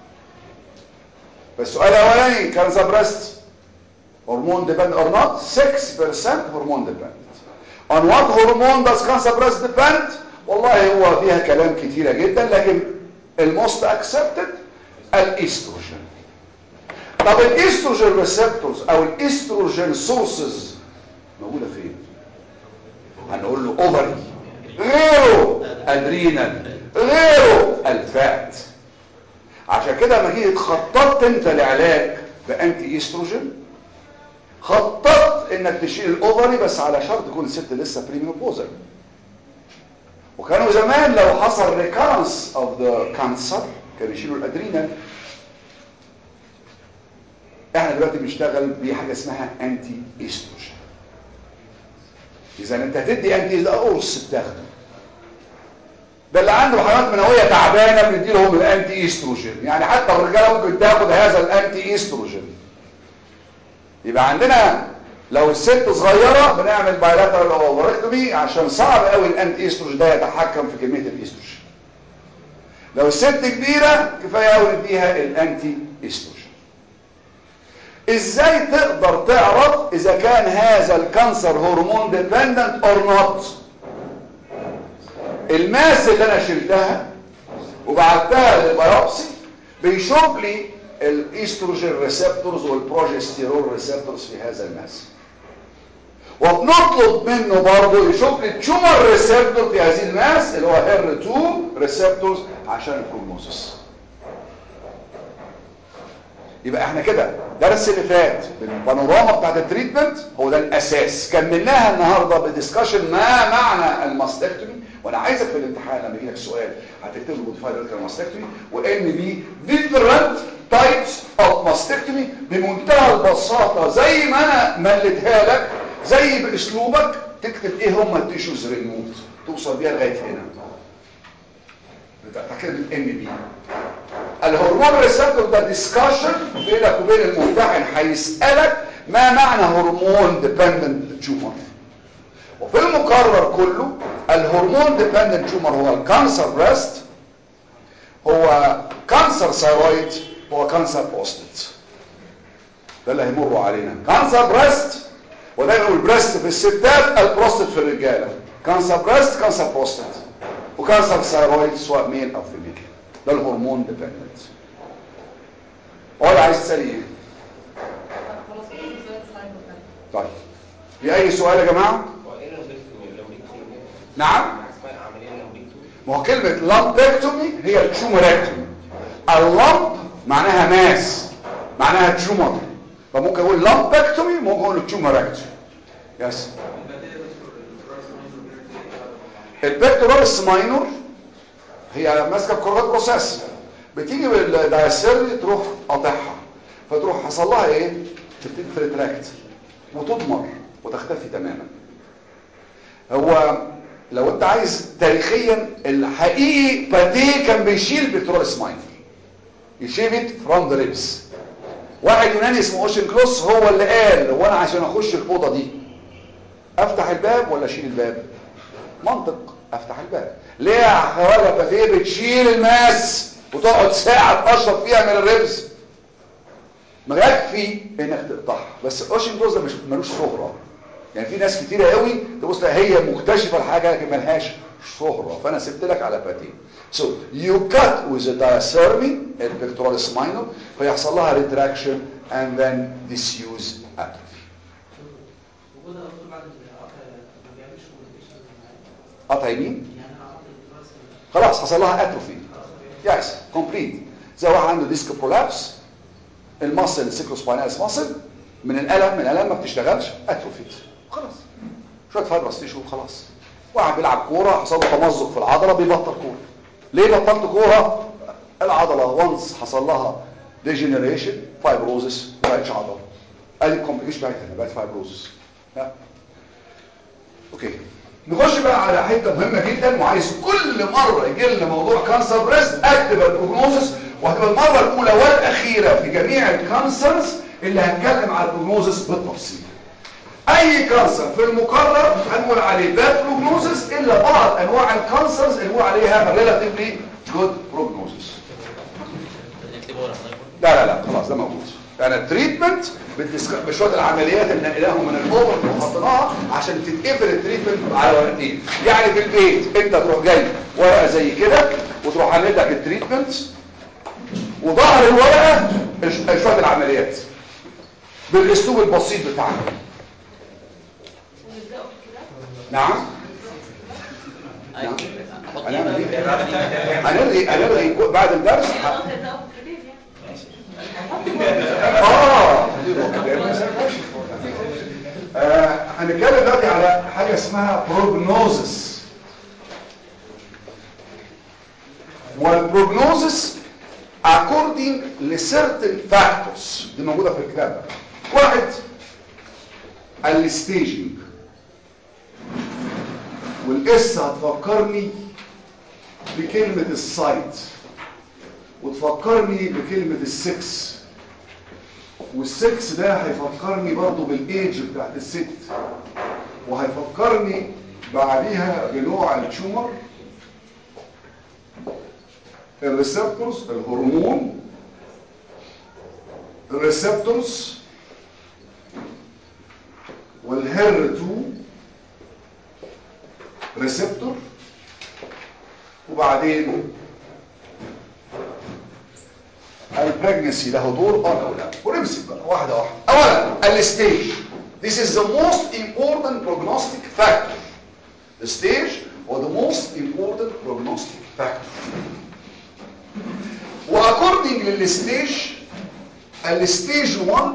فالسؤال الاولاني كانسر بريست هرمون ديبند اور نوت 6% هرمون ديبند on what hormone does cancer breast depend والله هو فيها كلام كتيره جدا لكن الموست اكسبتد الاستروجين طب الاستروجين ريسبتورز او الاستروجين سورسز موجوده فين هنقول له اوفري غيره ادرينال غيره الفات عشان كده لما جيت خططت انت العلاج بانتي استروجين خططت انك تشيل الاوفري بس على شرط تكون الست لسه بريمينوبوزال وكانوا زمان لو حصل ريكارنس اوف ذا كانسر كانوا يشيلوا الادرينال احنا دلوقتي بنشتغل بحاجه اسمها انتي ايستروجين اذا انت هتدي انتي ده قرص بتاخده ده اللي عنده حيوانات منويه تعبانه بندي لهم الانتي ايستروجين يعني حتى الرجاله ممكن تاخد هذا الانتي ايستروجين يبقى عندنا لو الست صغيره بنعمل بايلاترال اوفركتومي عشان صعب قوي الانتي ايستروجين ده يتحكم في كميه الايستروجين لو الست كبيره كفايه قوي نديها الانتي ايستروجين ازاي تقدر تعرف اذا كان هذا الكانسر هرمون ديبندنت اور نوت الماس اللي انا شلتها وبعتها للبيوبسي بيشوف لي الايستروجين ريسبتورز والبروجستيرون ريسبتورز في هذا الماس وبنطلب منه برضه يشوف لي التيومر ريسبتور في هذه الماس اللي هو هير 2 ريسبتورز عشان البروجنوسيس يبقى احنا كده درس اللي فات بالبانوراما بتاعت التريتمنت هو ده الاساس كملناها النهارده بدiscussion ما معنى الماستكتومي وانا عايزك في الامتحان لما يجي لك سؤال هتكتب له موديفايد ريتكال ماستكتومي وان بي different types of mastectomy بمنتهى البساطه زي ما انا مليتها لك زي باسلوبك تكتب ايه هم التيشوز ريموت توصل بيها لغايه هنا بتاكد الان بي الهرمون ريسبتور ده ديسكشن بينك وبين الممتحن هيسالك ما معنى هرمون ديبندنت تيومر وفي المقرر كله الهرمون ديبندنت تيومر هو الكانسر بريست هو كانسر ثايرويد هو كانسر بروستات ده اللي هيمروا علينا كانسر بريست ودايما نقول بريست في الستات البروستات في الرجاله كانسر بريست كانسر بروستات وكانسر ثايرويد سواء ميل او فيميل ده الهرمون ديبندنت ولا عايز تسالي ايه خلاص كده ازاي السلايد ده طيب في اي سؤال يا جماعه هو ايه اللامبكتومي اللامبكتومي نعم اسمها عمليه اللامبكتومي ما هو كلمه لامبكتومي هي التيومركتومي اللامب معناها ماس معناها تيومر فممكن اقول لامبكتومي ممكن اقول تيومركتومي يس البكتورالس ماينور هي ماسكه كورات بروسيس بتيجي بالدايسيري تروح قاطعها فتروح حصل لها ايه تبتدي تريتراكت وتضمر وتختفي تماما هو لو انت عايز تاريخيا الحقيقي باتيه كان بيشيل بكتورالس ماينور يشيل فروم ذا ريبس واحد يوناني اسمه اوشن كلوس هو اللي قال هو انا عشان اخش الاوضه دي افتح الباب ولا اشيل الباب منطق افتح الباب ليه يا خواجه باتيه بتشيل الماس وتقعد ساعه تقشر فيها من الربز ما يكفي انك تقطعها بس اوشن كلوس ده مش ملوش شهره يعني في ناس كتيره قوي تبص لها هي مكتشفه الحاجه لكن ملهاش شهره فانا سبت لك على باتيه so you cut with a diathermy البكتوراليس minor فيحصل لها retraction and then disuse atrophy وجودها دكتور بعد القطع ما بيعملش كوميونيكيشن قطع يمين يعني انا قطع الراس خلاص حصل لها اتروفي يس كومبليت زي واحد عنده ديسك برولابس المصل السيكلوسباينالس مصل من الالم من الالم ما بتشتغلش اتروفيت خلاص شويه فايبرس تيشو خلاص واحد بيلعب كوره حصل له تمزق في العضله بيبطل كوره ليه بطلت كوره العضله وانس حصل لها ديجنريشن فايبروزس ما بقتش عضله ادي الكومبليكيشن بتاعتها بقت فايبروزس ها اوكي نخش بقى على حته مهمه جدا وعايز كل مره يجي لنا موضوع كانسر بريست اكتب البروجنوزس وهتبقى المره الاولى والاخيره في جميع الكانسرز اللي هنتكلم على البروجنوزس بالتفصيل اي كانسر في المقرر هنقول عليه باد بروجنوزس الا بعض انواع الكانسرز اللي هنقول عليها ريلاتيفلي جود بروجنوزس نكتبه ورا حضرتك لا لا لا خلاص ده موجود يعني التريتمنت بشويه العمليات اللي نقلناهم من الاوفر اللي حطيناها عشان تتقفل التريتمنت على ورقتين يعني في البيت انت تروح جاي ورقه زي كده وتروح عامل لك التريتمنت وظهر الورقه ش- شويه العمليات بالاسلوب البسيط بتاعنا ونبدأوا كده نعم نعم هنعمل ايه هنلغي هنلغي بعد الدرس ه- خلاص هنبدأوا بالكبير يعني اه آه، هنتكلم دلوقتي على حاجه اسمها بروجنوزس والبروجنوزس according لcertain factors دي موجوده في الكتاب واحد الستيجنج والاس هتفكرني بكلمه السايت وتفكرني بكلمه السكس والسكس ده هيفكرني برضو بالايدج بتاعت الست وهيفكرني بعديها بنوع التيومر الريسبتورز الهرمون الريسبتورز والهير 2 ريسبتور وبعدين البريجنسي له دور اه او لا ونمسك بقى واحده واحده اولا الستيج this is the most important prognostic factor the stage or the most important prognostic factor واكوردنج للستيج الستيج 1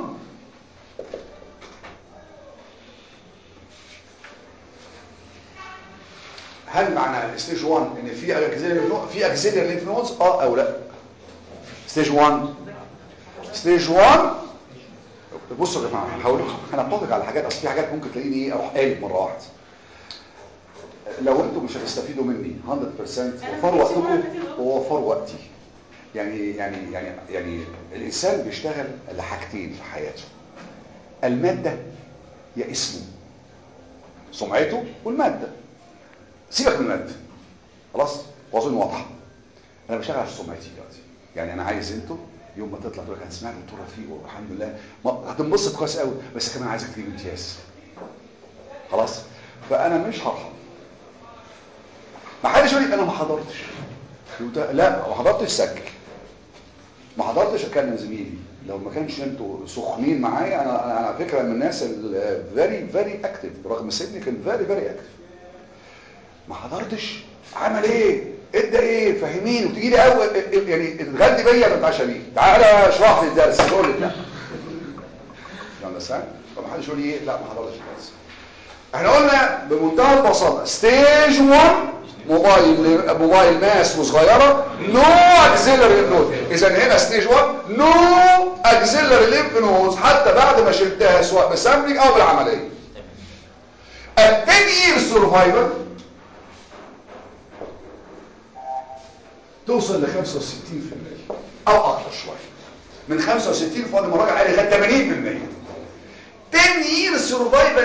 هل معنى الستيج 1 ان في اكزيلري في اكزيلري لينف نودز اه او لا ستيج 1 ستيج 1 بصوا يا جماعه هقول لكم انا بطبق على حاجات اصل في حاجات ممكن تلاقيني ايه اروح قايل مره واحده لو انتم مش هتستفيدوا مني 100% وفر وقتكم ووفر وقتي يعني يعني يعني يعني الانسان بيشتغل لحاجتين في حياته الماده يا اسمه سمعته والماده سيبك من الماده خلاص واظن واضحه انا بشتغل على سمعتي دلوقتي يعني انا عايز انتوا يوم ما تطلع تقول لك انا سمعت دكتور رفيق والحمد لله ما هتنبسط كويس قوي بس كمان عايزك تجيب امتياز خلاص فانا مش هرحم ما حدش يقول لي انا ما حضرتش لا ما حضرتش سجل ما حضرتش اكلم زميلي لو ما كانش انتوا سخنين معايا انا انا على فكره من الناس الفيري فيري اكتف رغم سني كان فيري فيري اكتف ما حضرتش عمل ايه ادى ايه فهميني وتيجي لي اول يعني اتغدي بيا ما تتعشى بيه تعالى اشرح لي الدرس يقول لك لا يلا سام فما حدش يقول لي ايه لا ما حضرتش الدرس احنا قلنا بمنتهى البساطه ستيج 1 موبايل موبايل ماس وصغيره نو اكسيلري ليمف نود اذا هنا ستيج 1 نو اكسيلري ليمف نود حتى بعد ما شلتها سواء بسامبلينج او بالعمليه ال 10 year survival توصل ل 65% او اكتر شويه من 65 فاضي مراجع قال لغايه 80% 10 year survival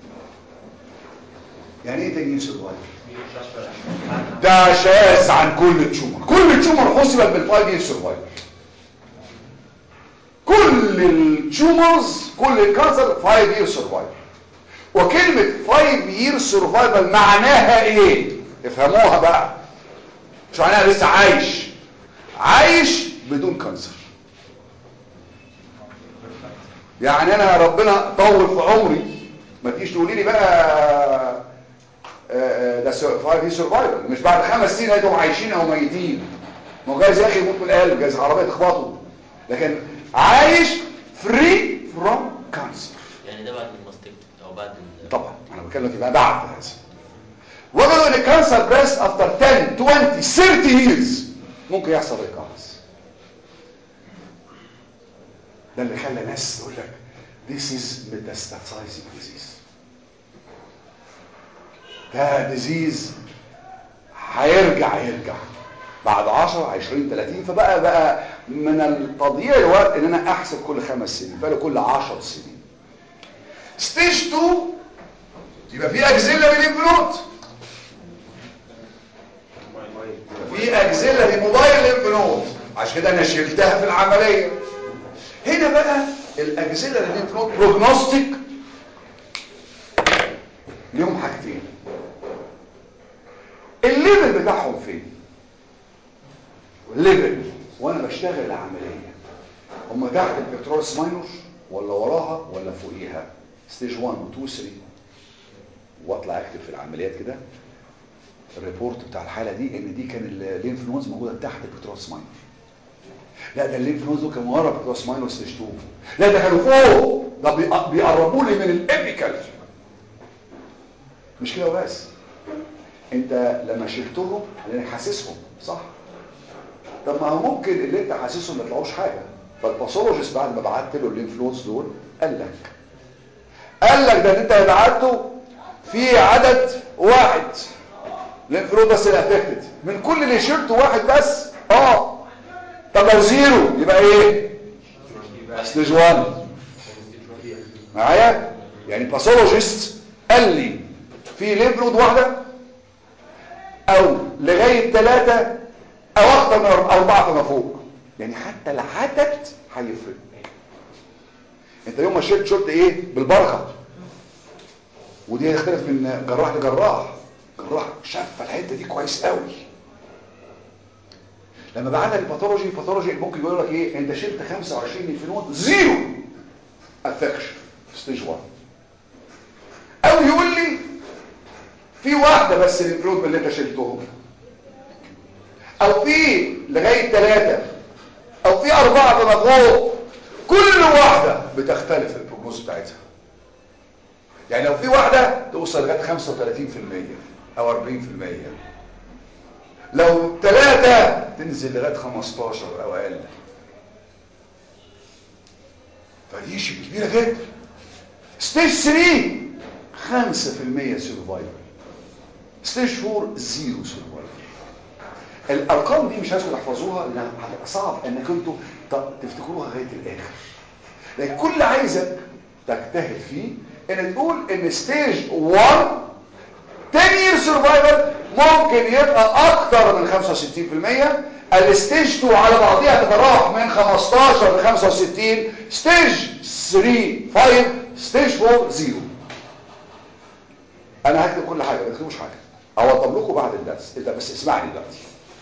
يعني ايه 10 year survival ده شاذ عن كل تشومر كل تشومر حسبت بالفايف يير سرفايفل كل التشومرز كل الكانسر 5 يير سرفايفل وكلمة 5 يير سرفايفل معناها ايه افهموها بقى مش معناها لسه عايش عايش بدون كانسر يعني انا ربنا طول في عمري ما تجيش تقولي لي بقى ده في سرفايفل مش بعد خمس سنين لقيتهم عايشين او ميتين ما هو جايز يا اخي يموت من القلب جايز العربيه تخبطه لكن عايش فري فروم كانسر يعني ده بعد الماستكت او بعد ال... طبعا انا بتكلم في بقى بعد هذا وجدوا ان الكانسر بريست افتر 10 20 30 ييرز ممكن يحصل ريكارنس ده اللي خلى ناس تقول لك this is metastasizing disease ده ديزيز هيرجع يرجع بعد 10 20 30 فبقى بقى من التضييع الوقت ان انا احسب كل خمس سنين فله كل 10 سنين ستيج 2 يبقى في اكزيلري ليمف نود في اكزيلري موبايل ليمف نود عشان كده انا شلتها في العمليه هنا بقى الاكزيلري ليمف نود بروجنوستيك ليهم حاجتين الليفل بتاعهم فين الليفل وانا بشتغل العمليه هم تحت البكتورس ماينور ولا وراها ولا فوقيها ستيج 1 و 2 3 واطلع اكتب في العمليات كده الريبورت بتاع الحاله دي ان دي كان الليمف نودز موجوده تحت البكتورس ماينور لا ده الليمف نودز كان ورا البكتورس ماينور ستيج 2 لا ده كانوا فوق ده بيق- بيقربوا لي من الابيكال مش كده وبس انت لما شلتهم لانك حاسسهم صح طب ما هو ممكن اللي انت حاسسهم ما يطلعوش حاجه فالباثولوجيست بعد ما بعت له الليمف نودز دول قال لك قال لك ده ان انت بعته في عدد واحد ليمف نود بس اللي افكتد من كل اللي شلته واحد بس اه طب لو زيرو يبقى ايه ستيج 1 معايا يعني باثولوجيست قال لي في ليمف نود واحده او لغايه ثلاثه او اكتر من أربعة- اربعه فما فوق يعني حتى العدد هيفرق انت يوم ما شلت شلت ايه بالبركه ودي يختلف من جراح لجراح جراح شاف الحته دي كويس قوي لما بعتها للباثولوجي الباثولوجي ممكن يقول لك ايه انت شلت 25 لينفنود زيرو افكشن ستيج 1 او يقول لي في واحده بس لينفنود من اللي انت شلتهم او في لغايه ثلاثه او في اربعه فما فوق كل واحده بتختلف البروجنوز بتاعتها يعني لو في واحده توصل لغايه 35% او 40% لو ثلاثة تنزل لغاية 15 او اقل فدي شيء كبيرة جدا ستيج 3 5% سيرفايفل ستيج 4 زيرو سيرفايفل الارقام دي مش عايزكم تحفظوها لانها هتبقى صعب انك انتوا ت- تفتكروها لغايه الاخر لكن كل عايزك تجتهد فيه ان تقول ان ستيج 1 10 year survival ممكن يبقى اكتر من 65% الستيج 2 على بعضها تتراوح من 15 ل 65 ستيج 3 5 ستيج 4 0 انا هكتب كل حاجه ما تكتبوش حاجه اوضب لكم بعد الدرس انت بس اسمعني دلوقتي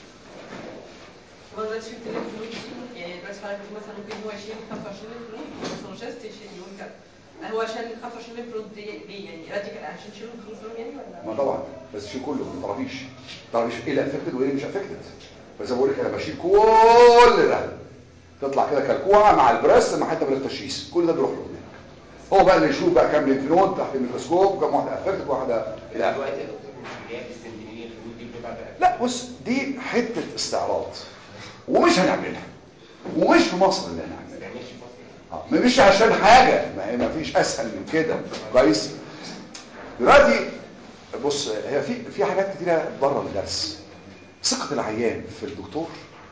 هو دلوقتي شفت لينك فلوس يعني دلوقتي حضرتك بتقول مثلا ممكن هو يشيل 25 لينك فلوس بس هو شاست يشيل يقول كده هو عشان 25 لينك فلوس دي ليه يعني راديكال عشان يشيلهم خلصهم يعني ولا ما طبعا بس شيل كله ما تعرفيش تعرفيش ايه اللي افكتد وايه اللي مش افكتد بس بقول لك انا بشيل كل ده تطلع كده كلكوعه مع البريست مع حته من التشخيص كل ده بيروح له هناك هو بقى اللي يشوف بقى كام لينف نود تحت الميكروسكوب كام واحده افكتد واحده لا دلوقتي يا دكتور مش جايب السنتينيل الحدود دي بتبقى بقى لا بص دي حته استعراض ومش هنعملها ومش في مصر اللي هنعملها ما تعملش فصل آه، مش عشان حاجة ما هي ما فيش اسهل من كده كويس دلوقتي بص هي في في حاجات كتيرة بره الدرس ثقة العيان في الدكتور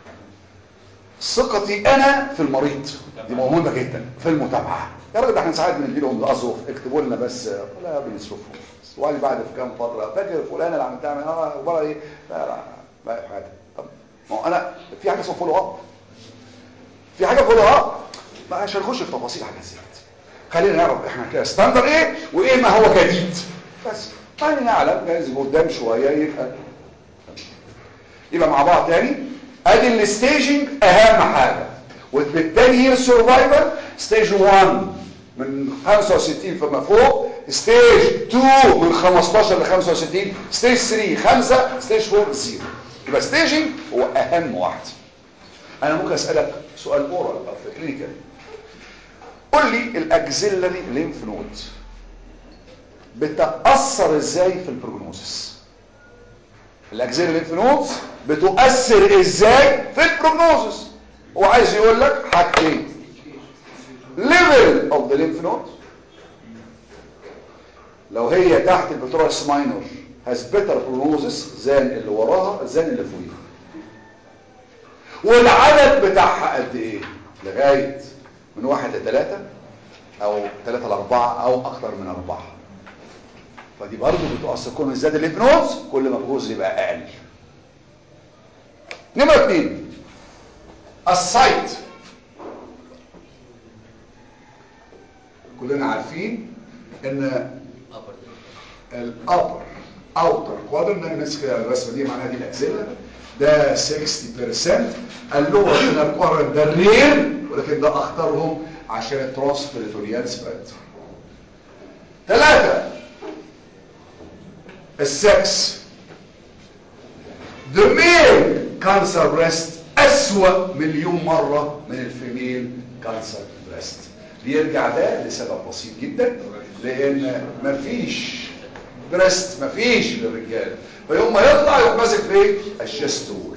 ثقتي انا في المريض دي مهمة جدا في المتابعة يا راجل ده احنا ساعات بنديلهم الاظرف اكتبوا لنا بس لا بنصرفهم وبعد بعد في كام فترة فاكر فلان اللي عملتها من اه اخبارها ايه لا لا ما في حاجة طب ما هو انا في حاجة اسمها فولو اب في حاجة فولو اب ما مش هنخش في تفاصيل حاجات زي كده خلينا نعرف احنا كده ستاندر ايه وايه ما هو جديد بس خلينا نعلم جايز قدام شويه يبقى يبقى مع بعض تاني ادي الستيجنج اهم حاجه وبالتالي هي السرفايفل ستيج 1 من 65 فما فوق ستيج 2 من 15 ل 65 ستيج 3 5 ستيج 4 0 يبقى ستيجنج هو اهم واحد انا ممكن اسالك سؤال اورال او في كلينيكال قول لي الاكزيلري ليمف نود بتاثر ازاي في البروجنوزس الاكزيلري ليمف نود بتؤثر ازاي في البروجنوزس هو عايز يقول لك حاجتين level of the lymph node لو هي تحت البتراس ماينور has better prognosis than اللي وراها than اللي فوقيها والعدد بتاعها قد ايه لغاية من واحد لثلاثة او ثلاثة لاربعة او اكتر من اربعة فدي برضه بتؤثر كل ما زاد الليمف نودز كل ما الجزء يبقى اقل نمرة اتنين السايت كلنا عارفين ان الابر اوتر كوادرن انا ماسك الرسمه دي معناها دي الاكسله ده 60% اللور انر كوادرن ده الرير ولكن ده اختارهم عشان الترانسبيريتوريال سبريد ثلاثة السكس the male cancer breast أسوأ مليون مرة من الفيميل cancer breast بيرجع ده لسبب بسيط جدا لان مفيش بريست مفيش للرجال فيوم ما يطلع يقوم ماسك في الشستول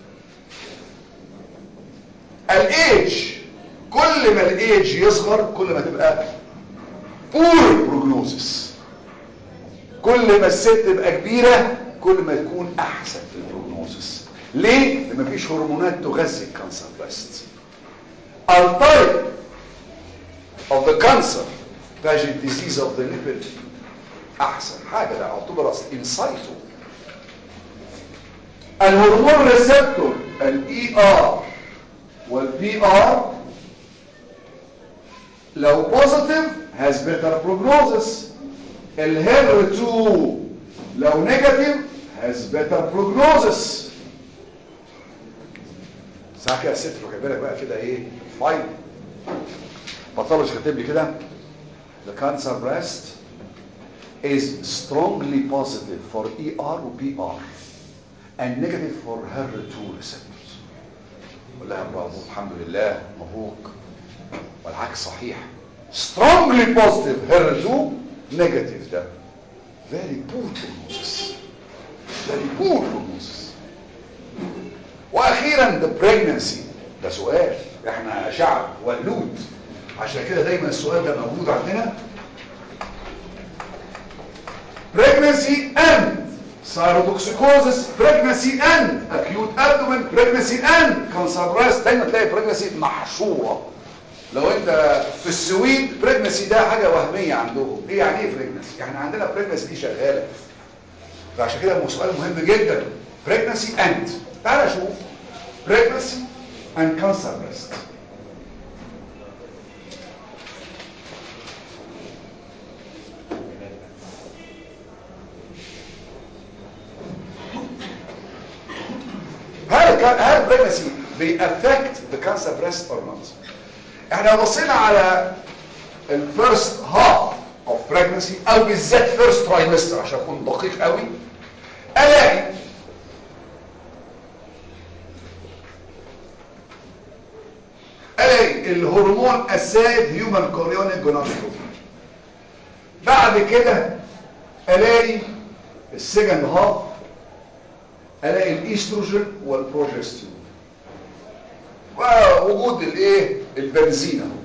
الايدج كل ما الايدج يصغر كل ما تبقى بور بروجنوزس كل ما الست تبقى كبيره كل ما تكون احسن في البروجنوزس ليه؟ لان مفيش هرمونات تغذي الكانسر بريست التايب of the cancer pageant disease of the nipple احسن حاجه ده اعتبر انسايتو الهرمون ريسبتور الاي ار والبي ار لو بوزيتيف has better prognosis الهير 2 لو نيجاتيف has better prognosis ساعة كده الست لو بالك بقى كده ايه فاين باثولوجي كاتب لي كده the cancer breast is strongly positive for ER و PR and negative for HER2 receptors قول لها برافو الحمد لله مبروك والعكس صحيح strongly positive HER2 negative ده very poor prognosis very poor prognosis واخيرا the pregnancy ده سؤال احنا شعب ولود عشان كده دايما السؤال ده موجود عندنا pregnancy and cytotoxicosis pregnancy and acute abdomen pregnancy and cancer breast دايما تلاقي pregnancy محشوره لو انت في السويد pregnancy ده حاجه وهميه عندهم ايه يعني ايه pregnancy يعني عندنا pregnancy دي شغاله فعشان كده سؤال مهم جدا pregnancy and تعال شوف pregnancy and cancer breast هل هل pregnancy بيأفكت the cancer breast or not احنا لو بصينا على الفيرست هاف اوف pregnancy او بالذات فيرست ترايمستر عشان اكون دقيق قوي الاقي الاقي الهرمون السائد هيومن كوريونيك جونادوتروبين بعد كده الاقي السكند هاف الاقي الايستروجين والبروجستيرون ووجود الايه البنزين اهو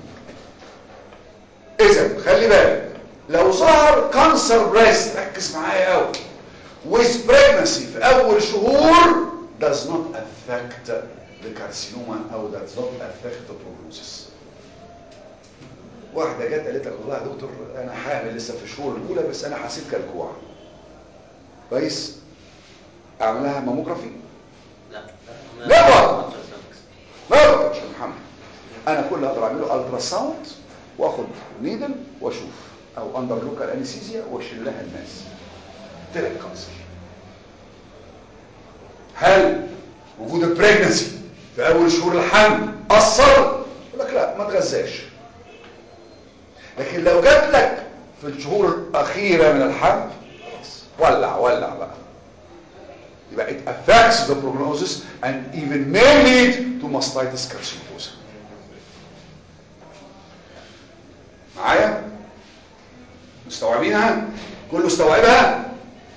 اذا خلي بالك لو ظهر كانسر بريست ركز معايا قوي with pregnancy في اول شهور does not affect the carcinoma او does not affect the prognosis واحده جت قالت لك والله يا دكتور انا حامل لسه في الشهور الاولى بس انا حسيت كالكوع كويس اعمل لها ماموجرافي لا لا بقى. لا بقى يا محمد انا كل اللي اقدر اعمله الترا ساوند واخد نيدل واشوف او اندر لوكال انستيزيا واشيل لها الناس طلع كانسر هل وجود البريجنسي في اول شهور الحمل اثر يقول لك لا ما تغذاش لكن لو جات لك في الشهور الاخيره من الحمل خلاص ولع ولع بقى يبقى it affects the prognosis and even may lead to mastitis carcinosa معايا مستوعبينها كله استوعبها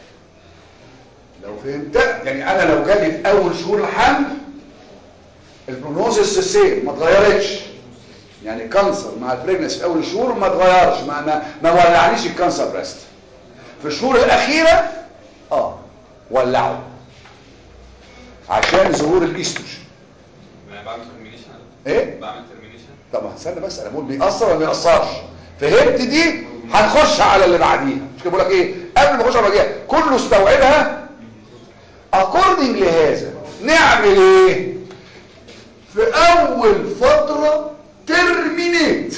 لو فهمت يعني انا لو جالي في اول شهور الحمل البروجنوزس السيم ما اتغيرتش يعني كانسر مع البريجنس في اول شهور ما اتغيرش ما ما, ما ولعنيش الكانسر بريست في الشهور الاخيره اه ولعوا عشان ظهور الايستروجين ما بعمل ترمينيشن ايه بعمل ترمينيشن طب استنى بس انا بقول بيأثر ولا ما بيأثرش فهمت دي هنخش على اللي بعديها مش كده بقول لك ايه قبل ما نخش على اللي بعديها كله استوعبها اكوردنج لهذا نعمل ايه في اول فترة ترمينيت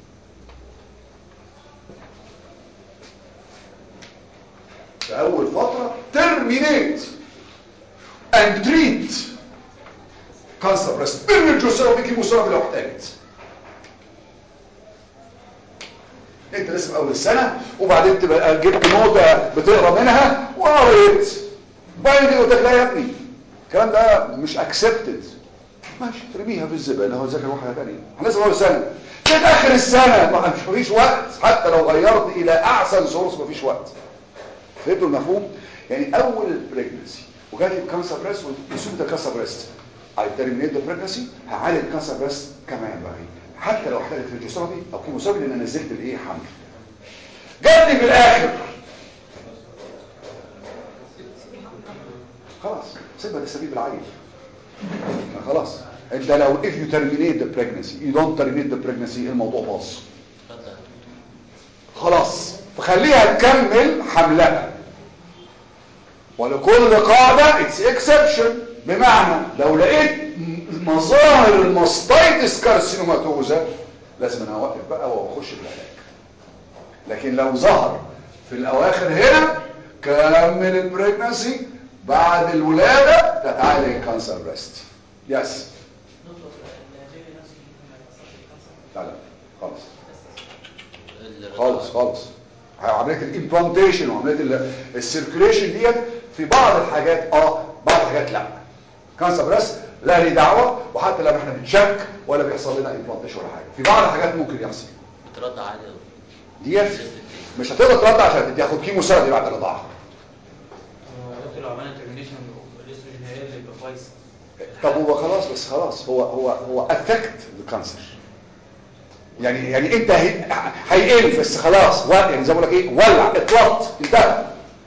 في اول فترة ترمينيت and treat كانسر بريست بالميجوثيرابي كيموثيرابي لو احتاجت انت لسه في اول السنه وبعدين تبقى جبت نوتة بتقرا منها وقريت وبعدين تيجي قلت لك لا يا ابني الكلام ده مش اكسبتد ماشي ترميها في الزباله هو ذاكر واحده ثانيه احنا لسه في اول السنه جيت اخر السنه ما مش مفيش وقت حتى لو غيرت الى احسن سورس مفيش وقت فهمتوا المفهوم يعني اول البريجنسي وجالي الكانسر بريست وسوب ده كانسر بريست اي ترمينيت ذا بريجنسي هعالج الكانسر بريست كما ينبغي حتى لو احتاجت فيزيوثيرابي او كيموثيرابي لان انا نزلت الايه حمل جالي في الاخر خلاص سيبها تستفيد بالعيل خلاص انت لو if you terminate the pregnancy you don't terminate the pregnancy الموضوع باظ اتفضل خلاص فخليها تكمل حملها ولكل قاعدة اتس اكسبشن بمعنى لو لقيت م- مظاهر الماستايتس كارسينوماتوزا لازم انا اوقف بقى واخش بالعلاج لكن لو ظهر في الاواخر هنا كمل البريجنسي بعد الولادة تتعالج الكانسر بريست يس دكتور البيبي نفسه ما يتأثرش بالكانسر لا لا خالص الرضاعة. خالص خالص عمليه الامبلانتيشن وعمليه السيركيليشن ديت في بعض الحاجات اه بعض الحاجات لا كانسر بريست لا ليه دعوه وحتى لما احنا بنشك ولا بيحصل لنا امبلانتيشن ولا حاجه في بعض الحاجات ممكن يحصل بترضع عادي ديت مش هتقدر ترضع عشان تاخد كيمو ثيرابي بعد الرضاعه دكتور لو عملنا ترمينيشن الاستروجين هيقل يبقى كويس طب هو خلاص بس خلاص هو هو هو افكت الكانسر يعني يعني انت هي- هيقل بس خلاص و- يعني زي ما بقول لك ايه ولع اطلقت انتهى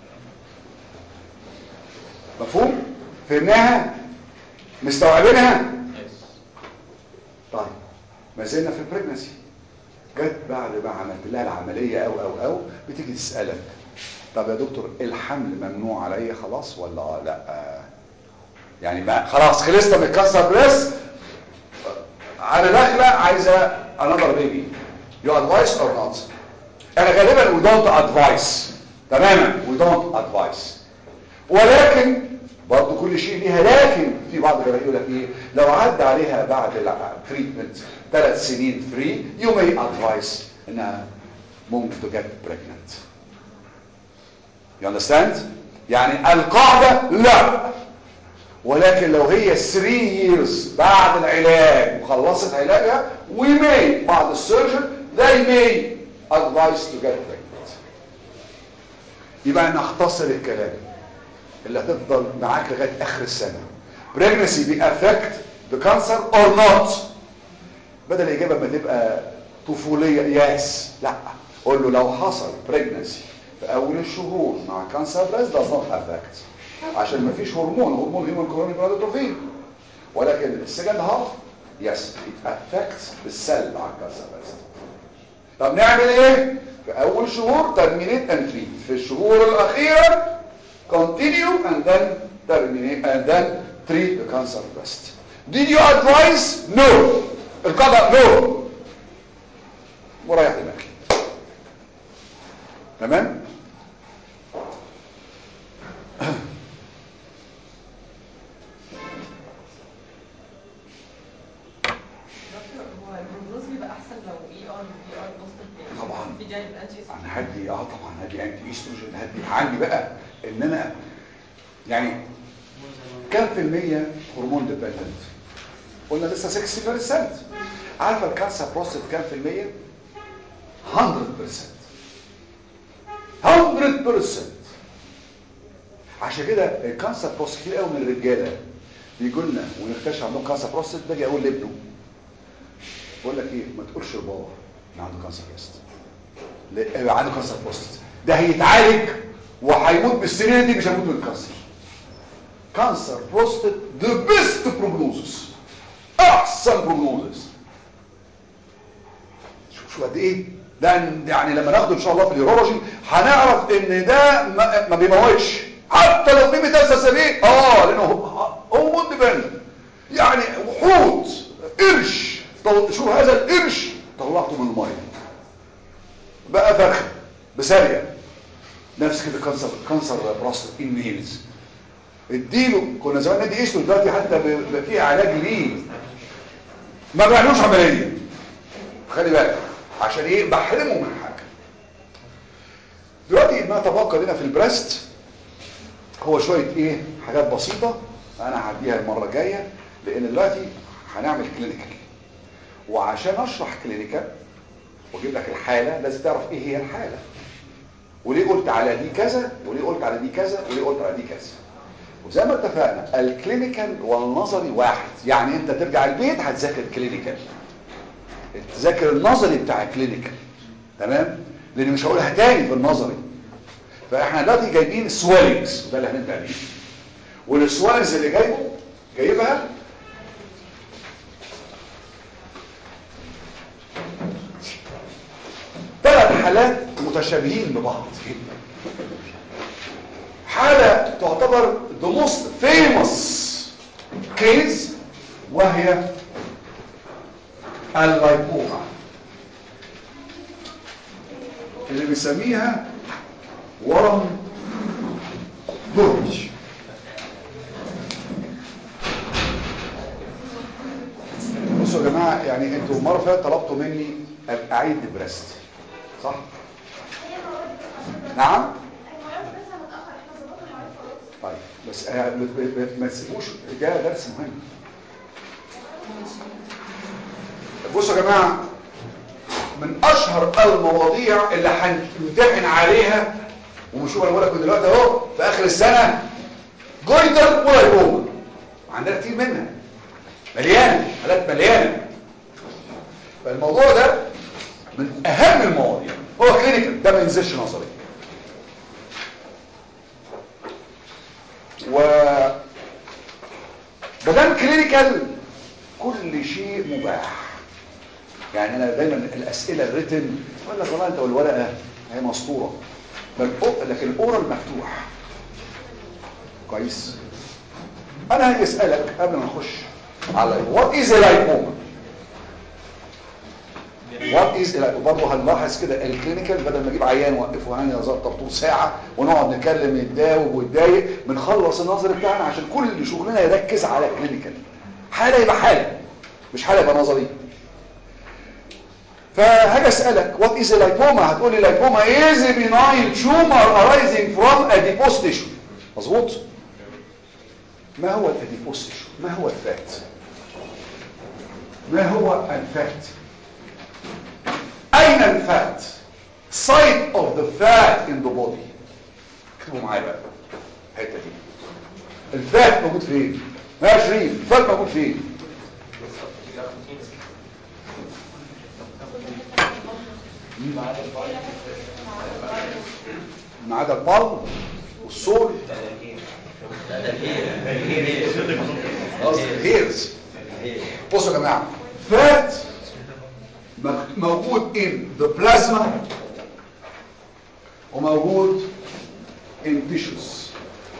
مفهوم فهمناها مستوعبينها طيب ما زلنا في البريجنسي جت بعد ما عملت لها العمليه او او او بتيجي تسالك طب يا دكتور الحمل ممنوع عليا خلاص ولا آه لا آه يعني بقى خلاص خلصنا من الكانسر بريس انا داخله عايزه another baby you advise or not انا غالبا we don't advise تماما we don't advise ولكن برضه كل شيء ليها لكن في بعض الجماهير يقول لك ايه لو عدى عليها بعد التريتمنت ثلاث سنين فري you may advise انها ممكن to get pregnant you understand يعني القاعده لا ولكن لو هي 3 years بعد العلاج وخلصت علاجها we may بعد السيرجن they may advise to get pregnant يبقى نختصر الكلام اللي هتفضل معاك لغايه اخر السنه pregnancy be affect the cancer or not بدل الاجابه ما تبقى طفوليه ياس لا قول له لو حصل pregnancy في اول الشهور مع كانسر بريست does not affect عشان ما فيش هرمون هرمون هيومن كورونيك جونادوتروفين ولكن السكند هاف يس it affects بالسلب على الكانسر بريست طب نعمل ايه في اول شهور terminate and treat في الشهور الاخيره continue and then terminate and then treat the cancer breast did you advise no القضاء no وريح دماغك تمام دكتور هو البروجنوز بيبقى احسن لو اي ار وبي ار بوزيتيف طبعاً. في جانب انتي انا هدي اه طبعا هدي انتي ايستروجين هدي عندي بقى ان انا يعني كام في المية هرمون ديبندنت قلنا لسه 60% عارفه الكانسر بروستات كام في المية 100% 100% عشان كده الكانسر بروستات كتير قوي من الرجاله بيجوا لنا ونكتشف عندهم كانسر بروستات باجي اقول لابنه بقول لك ايه ما تقولش لبابا ان عنده كانسر بروستات ل- عنده كانسر بروستات ده هيتعالج وهيموت بالسرير دي مش هيموت من الكانسر كانسر بروستات ذا بيست بروجنوزس احسن بروجنوزس شوف شو قد ايه ده يعني لما ناخده ان شاء الله في اليورولوجي هنعرف ان ده ما, ما بيموتش حتى لو في مثال سبيل اه لانه هو- هو ديبند يعني وحوت قرش طل- شوف هذا القرش طلعته من الميه بقى فرخه بساريه نفس كده كانسر كانسر بروستات الميلز اديله كنا زمان ندي اسمه دلوقتي حتى بيبقى فيه علاج ليه ما بيعملوش عمليه خلي بالك عشان ايه بحرمه من حاجه دلوقتي ما تبقى لنا في البريست هو شويه ايه حاجات بسيطه انا هعديها المره الجايه لان دلوقتي هنعمل كلينيكال وعشان اشرح كلينيكال واجيب لك الحاله لازم تعرف ايه هي الحاله وليه قلت على دي كذا وليه قلت على دي كذا وليه قلت على دي كذا وزي ما اتفقنا الكلينيكال والنظري واحد يعني انت ترجع البيت هتذاكر كلينيكال تذاكر النظري بتاع الكلينيكال تمام لان مش هقولها تاني في النظري فاحنا دلوقتي جايبين سويلنجز وده اللي هنبدا بيه والسويلنجز اللي جايبه جايبها ثلاث حالات متشابهين ببعض حالة تعتبر the most famous case وهي اللايبوما اللي بيسميها ورم برج بصوا يا جماعة يعني انتوا المرة اللي فاتت طلبتوا مني اعيد بريست صح؟ نعم؟ طيب بس آه، ب- ب- ب- ما تسيبوش ده درس مهم بصوا يا جماعة من اشهر المواضيع اللي هنمتحن عليها ومشوف انا بقول لكم دلوقتي اهو في اخر السنة جويتر ولايبوما عندنا كتير منها مليانة حالات مليانة فالموضوع ده من اهم المواضيع هو كلينيكال ده ما ينزلش نظري و بدل كلينيكال كل شيء مباح يعني انا دايما الاسئله الريتن اقول لك والله انت والورقه هي مسطوره بل أو- لكن الاورال مفتوح كويس انا هاجي اسالك قبل ما نخش على وات از لايبوما وات از برضه هنلاحظ كده الكلينيكال بدل ما اجيب عيان وقفه هاني نظر طول ساعه ونقعد نتكلم نتداوب ونتضايق بنخلص النظر بتاعنا عشان كل شغلنا يركز على الكلينيكال حاله يبقى حاله مش حاله يبقى نظري فهاجي اسالك وات از لايبوما هتقول لي لايبوما از بيناين تيومر ارايزنج فروم اديبوس تيشو مظبوط ما هو الاديبوس تيشو ما هو الفات ما هو الفات أين الفات site of the fat in the body اكتبوا معايا بقى الحته دي الفات موجود فين يا شريف الفات موجود فين ما عدا البلب والسول قصدي الهيرز بصوا يا جماعه فات مك- موجود in the plasma وموجود in tissues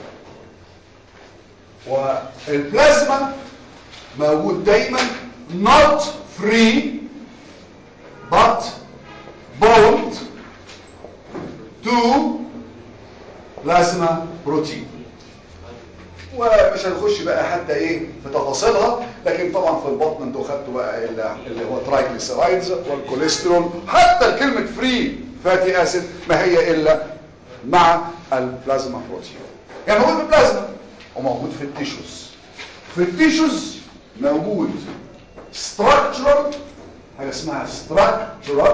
والبلازما موجود دايما not free but bound to plasma protein ومش هنخش بقى حتى ايه في تفاصيلها لكن طبعا في البطن انتوا خدتوا بقى ال- اللي هو ترايجليسيرايدز والكوليسترول حتى كلمة فري فاتي اسيد ما هي الا مع البلازما بروتين يعني موجود في البلازما وموجود في التيشوز في التيشوز موجود structural حاجة اسمها structural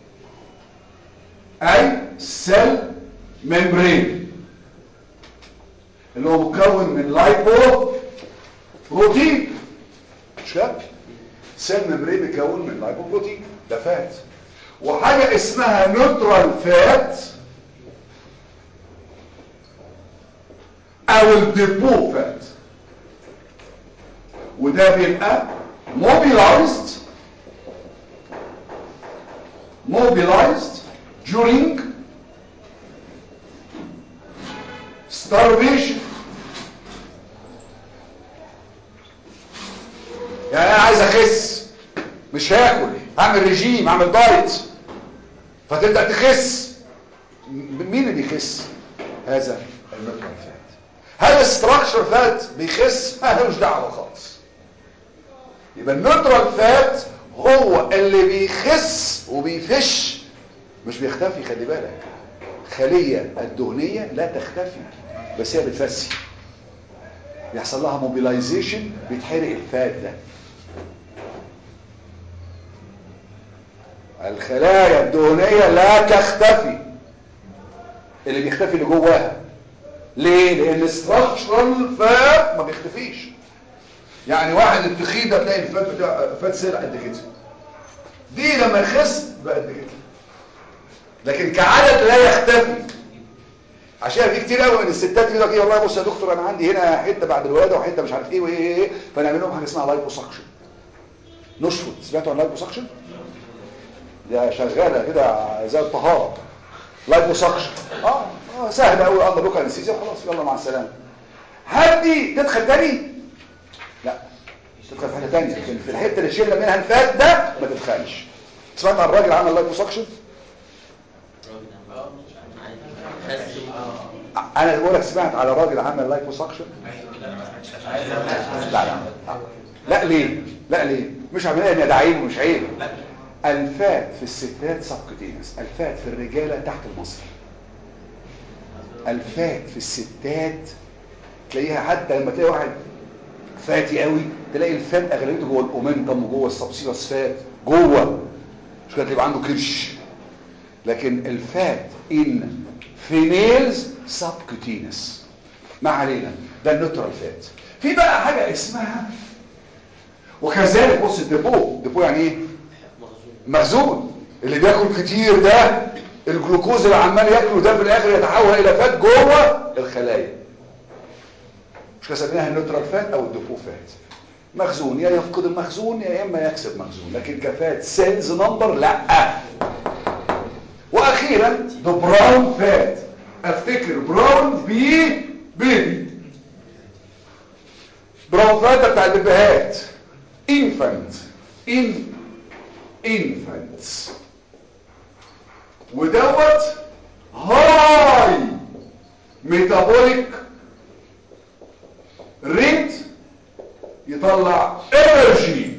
اي سيل ممبرين اللي هو مكون من لايبو بروتين مش كده سيل ممبرين مكون من لايبو بروتين ده فات وحاجه اسمها نيوترال فات او الديبو فات وده بيبقى mobilized mobilized during starvation يعني انا عايز اخس مش هاكل هعمل ريجيم هعمل دايت فتبدا تخس م- مين اللي بيخس هذا النيوترال فات هذا الستراكشر فات بيخس ملوش دعوه خالص يبقى النيوترال فات هو اللي بيخس وبيفش مش بيختفي خلي بالك خلية الدهنية لا تختفي بس هي بتفسي بيحصل لها موبيلايزيشن بيتحرق الفات ده الخلايا الدهنية لا تختفي اللي بيختفي اللي جواها ليه لان structural فات ما بيختفيش يعني واحد التخين ده تلاقي الفات بتاع فات سيل قد كده دي لما يخس بقى قد كده لكن كعدد لا يختفي عشان في كتير قوي من الستات يقول لك ايه والله بص يا دكتور انا عندي هنا حته بعد الولاده وحته مش عارف ايه وايه ايه ايه فنعمل لهم حاجه اسمها لايبوسكشن نشفط سمعتوا عن لايبوسكشن ده شغاله كده زي الطهاره لايبوسكشن اه اه سهل قوي الله بكره انستيزيا وخلاص يلا مع السلامه هل دي تدخل تاني لا تدخل في حته تانيه لكن في الحته اللي شلنا منها الفات ده ما تدخلش سمعت عن الراجل عمل لايبوسكشن انا بقول لك سمعت على راجل عمل لايبوسكشن لا لا لا ليه لا ليه مش عمليه ان ده عيب ومش عيب الفات في الستات سبكتينس الفات في الرجاله تحت المصل الفات في الستات تلاقيها حتى لما تلاقي واحد فاتي قوي تلاقي الفات اغلبيته جوه الاومنتم وجوه السبسيبس فات جوه مش كده تبقى عنده كرش لكن الفات ان فيميلز سبكوتينس ما علينا ده النيوترال فات في بقى حاجه اسمها وكذلك بص الديبو ديبو يعني ايه مخزون اللي بياكل كتير ده الجلوكوز اللي عمال ياكله ده في الاخر يتحول الى فات جوه الخلايا مش كده سميناها النيوترال فات او الديبو فات مخزون يا يفقد المخزون يا اما يكسب مخزون لكن كفات سيلز نمبر لا واخيرا ده براون فات افتكر براون بي بيبي براون فات ده بتاع البيبيهات infant in infants ودوت هاي ميتابوليك ريت يطلع انرجي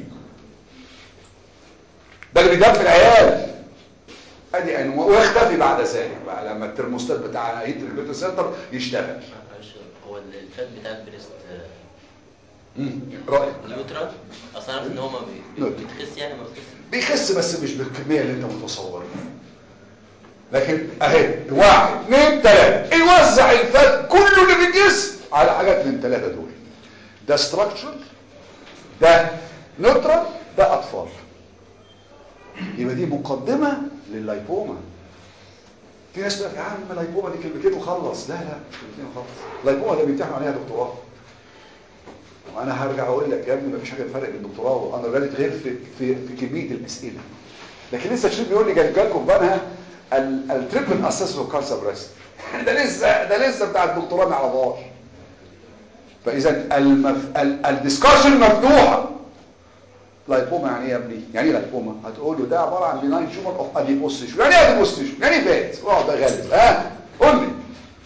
ده اللي بيدفي العيال ادي انواع ويختفي بعد ذلك بقى لما الترموستات بتاع هيت ريجوليتور سنتر يشتغل معلش هو الفات بتاع البريست امم رائع نيوترال اصلا عارف ان هو ما بي- نيوترال. بيتخس يعني ما بيتخس بيخس بس مش بالكميه اللي انت متصورها لكن اهي واحد اثنين ثلاثه يوزع الفات كله اللي في الجسم على حاجات من ثلاثه دول ده ستراكشر ده نيوترال ده اطفال يبقى دي مقدمه لللايبوما في ناس تقول لك يا عم اللايبوما دي كلمتين وخلص لا لا مش كلمتين وخلص اللايبوما ده بيمتحنوا عليها دكتوراه وانا هرجع اقول لك يا ابني مفيش حاجه فرق بين الدكتوراه وانا غير غير في, في في كميه الاسئله لكن لسه شريف بيقول لي جاي لكم بنها التريبل اسسمنت كانسر بريست ده لسه ده لسه بتاع الدكتوراه ما يعرفهاش فاذا المف... ال- الديسكشن مفتوحه لايبوما يعني ايه يا ابني يعني ايه لايبوما هتقول له ده عباره عن بناين شومر اوف اديبوس تيشو يعني ايه اديبوس تيشو يعني ايه فات اقعد بقى غلس ها قول لي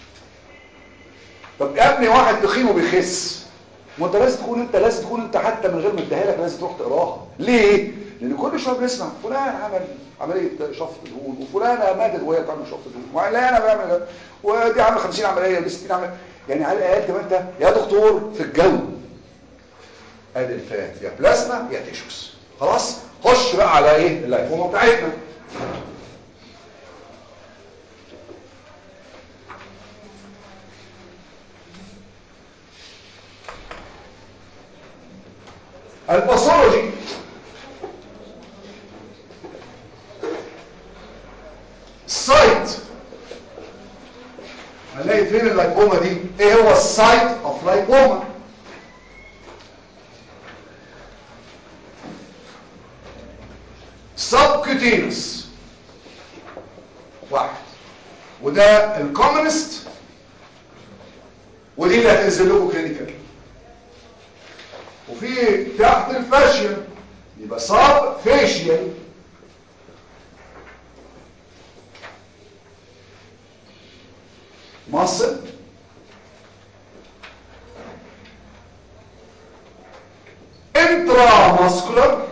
طب يا ابني واحد تخين وبيخس ما انت لازم تكون انت لازم تكون انت حتى من غير ما اديها لك لازم تروح تقراها ليه لان كل شويه بنسمع فلان عمل عمليه شفط دهون وفلانه ماتت وهي بتعمل شفط دهون وعلانه بيعمل ده ودي عامل 50 عمليه ودي 60 عمليه يعني على الاقل تبقى انت يا دكتور في الجو ادي الفات يا بلازما يا تيشوس خلاص خش بقى على ايه اللايفوما بتاعتنا الباثولوجي السايت هنلاقي فين اللايبوما دي ايه هو السايت اوف لايبوما سبكوتينس واحد وده الكومنست ودي اللي هتنزل لكم كلينيكال وفي تحت الفاشيا يبقى صاب فاشيال مصل انترا ماسكولار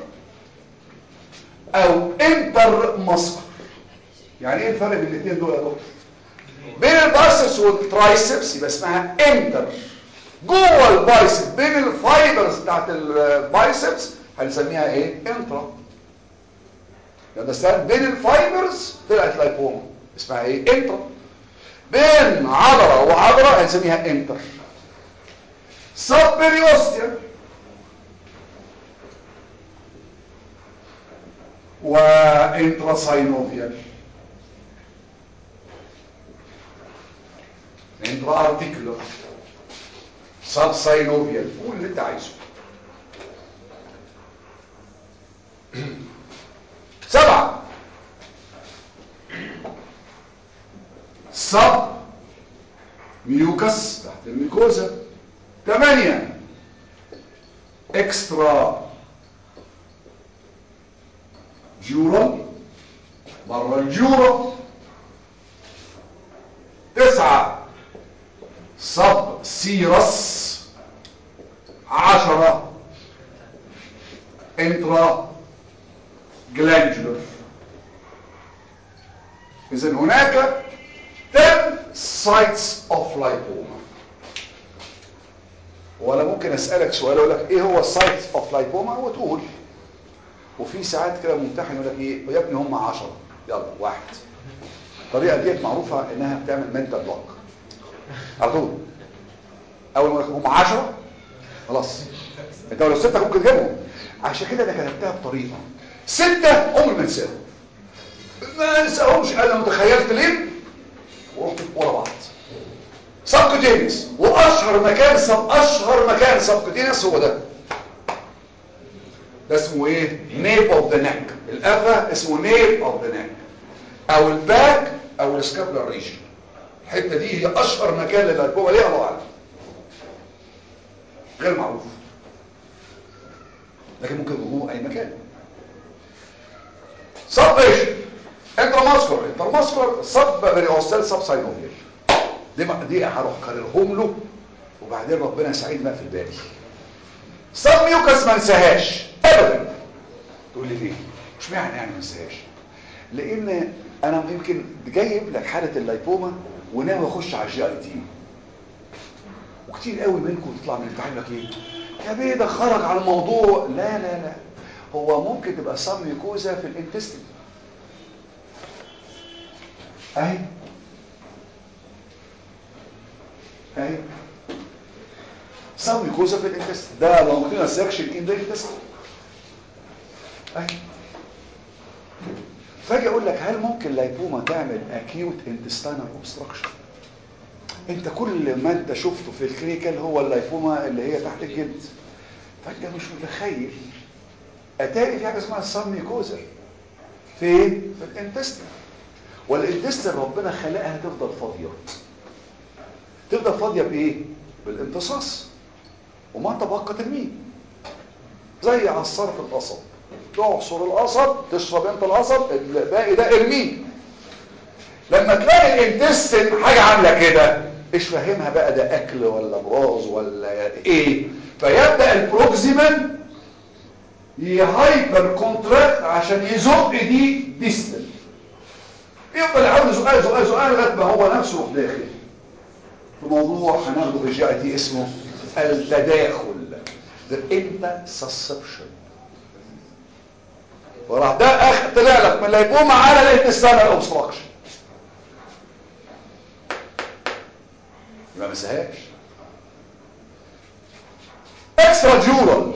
او انتر ماسكولار يعني ايه الفرق بين الاثنين دول يا دكتور بين البايسبس والترايسبس يبقى اسمها انتر جوه البايسبس بين الفايبرز بتاعت البايسبس هنسميها ايه انترا understand بين الفايبرز طلعت لايبوما اسمها ايه انتر بين عضله وعضله هنسميها انتر سب بيريوستيا وانتراساينوفيال انترا ارتيكولار سب ساينوفيال قول اللي انت عايزه سبعة سب ميوكس تحت الميكوزا ثمانية اكسترا جورال بره الجورال تسعة سب سيرس عشرة انترا جلاندولر اذا هناك 10 sites of lipoma ولا ممكن اسالك سؤال اقول لك ايه هو السايتس اوف لايبوما وتقول وفي ساعات كده ممتحن يقول لك ايه يا ابني هم 10 يلا واحد الطريقه ديت معروفه انها بتعمل منتال بلوك على طول اول ما يقول لك هم 10 خلاص انت لو سته ممكن تجيبهم عشان كده انا كتبتها بطريقه ستة عمر ما انساهم ما انساهمش انا متخيلت ليه ورحت ورا بعض سبكوتينيس واشهر مكان سب اشهر مكان سبكوتينيس هو ده ده اسمه ايه نيب اوف ذا نيك القفا اسمه نيب اوف ذا نيك او الباك او السكابلر ريجن الحته دي هي اشهر مكان لللايبوما ليه الله اعلم غير معروف لكن ممكن يكون اي مكان سب ايش انترماسكولار انترماسكولار سب بريوستال سب ساينوفيال دي دي هروح كررهم له وبعدين ربنا يساعدنا بقى في الباقي سب ميوكس ما انساهاش ابدا تقول لي ليه مش معنى يعني ما انساهاش لان انا يمكن جايب لك حاله اللايبوما وناوي اخش على الجي اي تي وكتير قوي منكم تطلع من الامتحان لك ايه يا بيه ده خرج على الموضوع لا لا لا هو ممكن تبقى سب ميوكوزا في الانتستين اهي اهي سب ميوكوزا في الانتستين ده لو ممكن سكشن ان ذا انتستين اهي فاجي اقول لك هل ممكن لايبوما تعمل اكيوت انتستينال اوبستراكشن انت كل ما انت شفته في الكلينيكال هو اللايفوما اللي هي تحت الجلد فانت مش متخيل اتاري في حاجه اسمها الساميكوزا فين في الانتستين والانتستين ربنا خلقها تفضل فاضيه تفضل فاضيه بايه بالامتصاص وما تبقى ترميه زي عصاره القصب تعصر القصب تشرب انت القصب الباقي ده ارميه لما تلاقي الانتستين حاجه عامله كده ايش فاهمها بقى ده اكل ولا براز ولا ايه فيبدا البروكسيمال يهايبر كونتراكت عشان يزق دي ديستال يفضل يحاول يزقها يزقها يزقها لغايه ما هو نفسه يروح داخل في موضوع هناخده في الجي اي تي اسمه التداخل the intersusception وراح ده اخ طلع لك من اللايبوما على الانتستانال اوبستراكشن يبقى ما سهاش اكسترا جورال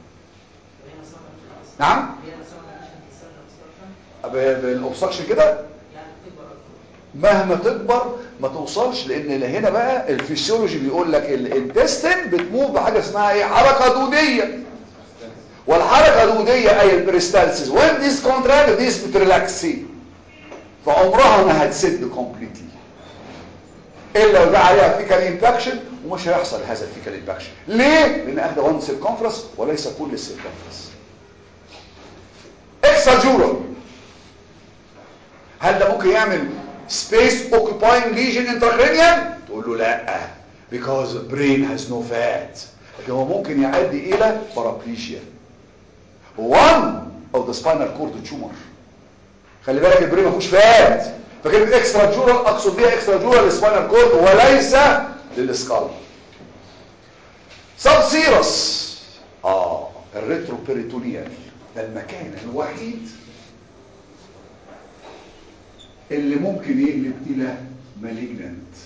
نعم بالاوبستراكشن كده مهما تكبر ما توصلش لان هنا بقى الفسيولوجي بيقول لك الانتستين بتموف بحاجه اسمها ايه حركه دوديه والحركه الدوديه اي البريستالسيس وين ديس كونتراكت ديس بتريلاكسي فعمرها ما هتسد كومبليتلي الا لو ده عليها فيكال انفكشن ومش هيحصل هذا الفيكال انفكشن ليه لان اخده وان سيركمفرنس وليس كل السيركمفرنس اكسترا جورال هل ده ممكن يعمل space occupying lesion intracranial تقول له لا because brain has no fat لكن هو ممكن يؤدي الى paraplegia one of the spinal cord tumor خلي بالك البرين ما فيهوش فات فكلمه اكسترا جورال اقصد بيها اكسترا جورال للسباينال كورد وليس للسكال سب سيرس اه الريترو بيريتونيال ده المكان الوحيد اللي ممكن يقلب الى مالجنانت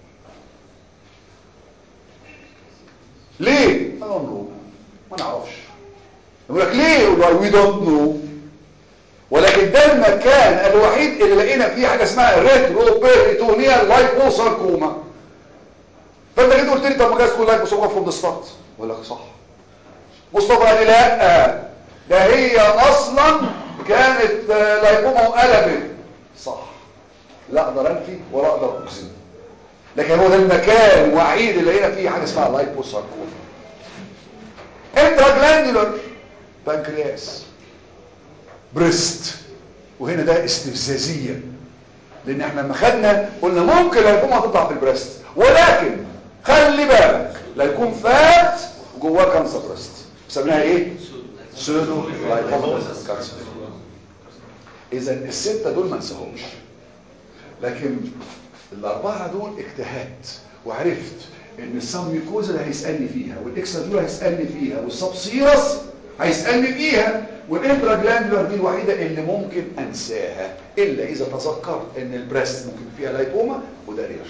ليه؟ I don't know. ما نعرفش يقول لك ليه؟ يقول له we don't know ولكن ده المكان الوحيد اللي لقينا فيه حاجه اسمها ريترو بيريتونيال لايبوساركوما فانت جيت قلت لي طب ما جايز تكون لايبوساركوما فروم ذا ستارت اقول لك صح مصطفى قال لي لا ده هي اصلا كانت آه، لايبوما وقلبت صح لا اقدر انفي ولا اقدر اجزم لكن هو ده المكان الوحيد اللي لقينا فيه حاجه اسمها لايبوساركوما انترا جلاندولار بنكرياس بريست وهنا ده استفزازيه لان احنا لما خدنا قلنا ممكن لايبوما تطلع في البريست ولكن خلي بالك لا يكون فات جواه كانسر بريست بسميها ايه سودو لايبوما كانسر اذا السته دول ما نساهمش لكن الاربعه دول اجتهاد وعرفت ان السميكوزا اللي هيسالني فيها والاكسترا هيسالني فيها والسبسيرس هيسالني فيها والانترا جلاندولار دي الوحيده اللي ممكن انساها الا اذا تذكرت ان البريست ممكن فيها لايبوما وده رير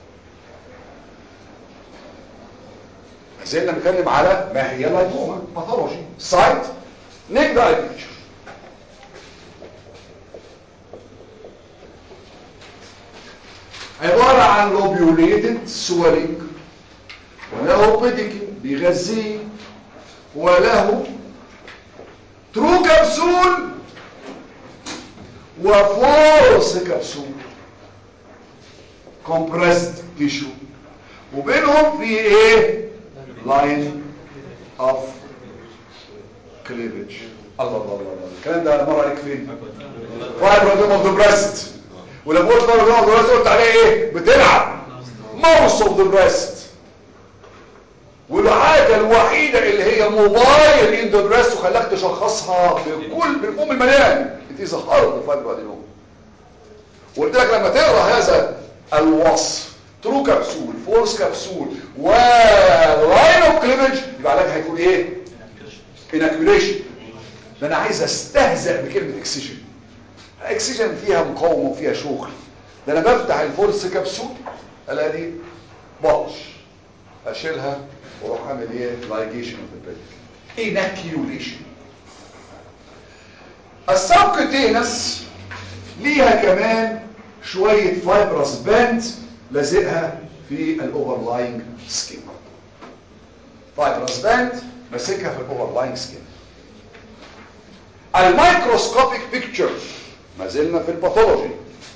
زي لما نتكلم على ما هي لايبوما باثولوجي سايت نيك اي بيكتشر عبارة عن لوبيوليتد سوالينج وله بيديكل بيغذيه وله ترو كبسول وفورس كبسول كومبريسد تيشو وبينهم في ايه لاين اوف كليفج الله الله الله الله الكلام ده مر عليك فين فايبرودوم اوف ذا بريست ولما قلت فايبرودوم اوف ذا بريست قلت عليه ايه بتلعب ماوس اوف ذا بريست والحاجه الوحيده اللي هي موبايل ان ذا بريست وخلاك تشخصها بكل بالام المليان انت ظهرت الفايبرودوم وقلت لك لما تقرا هذا الوصف ترو كبسول فورس كبسول ولاين اوف كليفج يبقى علاج هيكون ايه اناكيوليشن ده انا عايز استهزأ بكلمه اكسجين اكسجين فيها مقاومه وفيها شغل ده انا بفتح الفورس كبسول الاقي دي بطش اشيلها واروح اعمل ايه لايجيشن اوف ذا اناكيوليشن السبكوتينس ليها كمان شويه فايبرس باند لازقها في الاوفرلاينج سكين فايبرس باند ماسكها في الاوفرلاينج سكين الميكروسكوبيك بيكتشر ما زلنا في الباثولوجي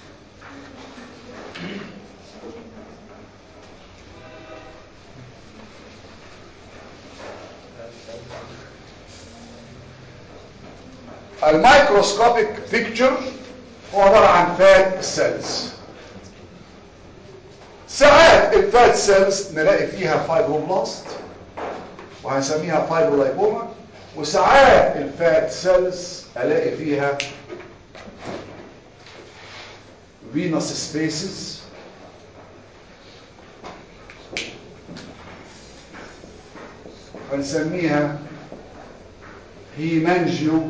الميكروسكوبيك بيكتشر هو عباره عن فات سيلز ساعات الفات سيلز نلاقي فيها فايبروبلاست وهنسميها فايبرولايبوما وساعات الفات سيلز الاقي فيها فينوس سبيسز هنسميها هيمانجيو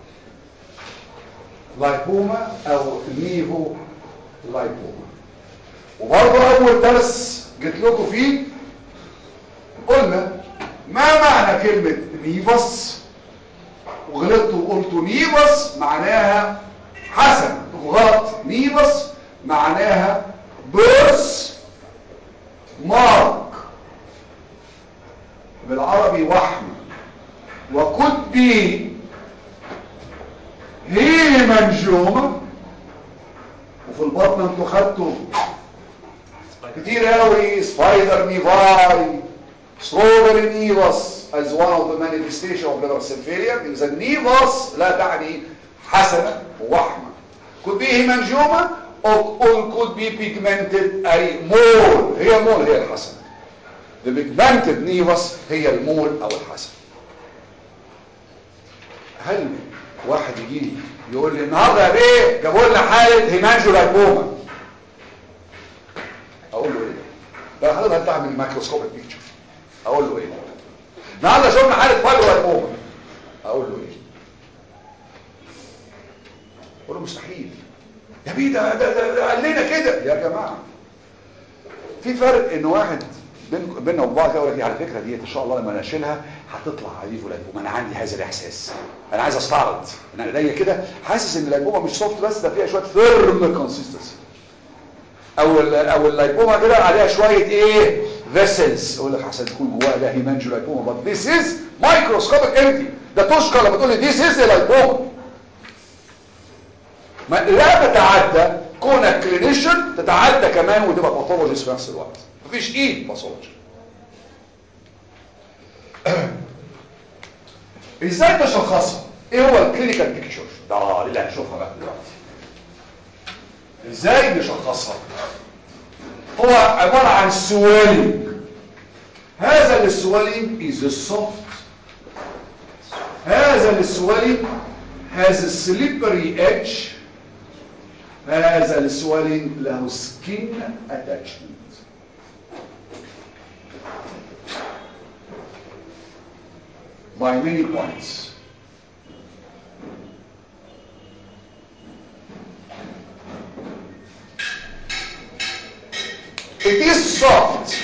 لايبوما او نيفو لايبوما وبرضه اول درس جيت لكم فيه قلنا ما معنى كلمة نيفس وغلطتوا وقلتوا نيفس معناها حسن غلط نيفس معناها بيرس مارك بالعربي وحم وكود بي هي منجومة وفي البطن انتوا خدتوا كتير قوي سبايدر نيفاي strawberry نيفاس as one of the manifestation of liver cell failure إذا النيفاس لا تعني حسنة ووحمة could be hemangioma or, or could be pigmented أي مول هي مول هي الحسنة the pigmented نيفاس هي المول أو الحسنة هل واحد يجي لي يقول لي النهارده يا بيه جابوا لنا حاله هيمانجو لايبوما اقول له ايه ده حضرتك انت تعمل مايكروسكوبيك بيكتشر اقول له ايه النهارده شفنا حاله فايبرو لايبوما اقول له ايه اقول له مستحيل يا بيه ده ده, ده, ده قال لنا كده يا جماعه في فرق ان واحد بين بيننا وبين بعض كده يقول لك على فكره دي ان شاء الله لما نشيلها هتطلع عليه لايبوما انا عندي هذا الاحساس انا عايز استعرض انا ايديا كده حاسس ان اللايبوما مش سوفت بس ده فيها شويه فيرم كونسيستنسي او ال او اللايبوما كده عليها شويه ايه فيسلز اقول لك عشان تكون جواها ده هيمانجو لايبوما but this is microscopic empty ده تشكى لما تقول لي this is a لايبوما ما لا تتعدى كونك كلينيشن تتعدى كمان وتبقى باثولوجيست في نفس الوقت مفيش ايه باثولوجي ازاي تشخصها ايه هو الكلينيكال بيكتشر ده اللي هنشوفها بقى دلوقتي ازاي نشخصها هو عبارة عن سوالينج هذا السوالينج is soft هذا السوالينج has a slippery edge هذا السوالينج له skin attachment by many points It is soft.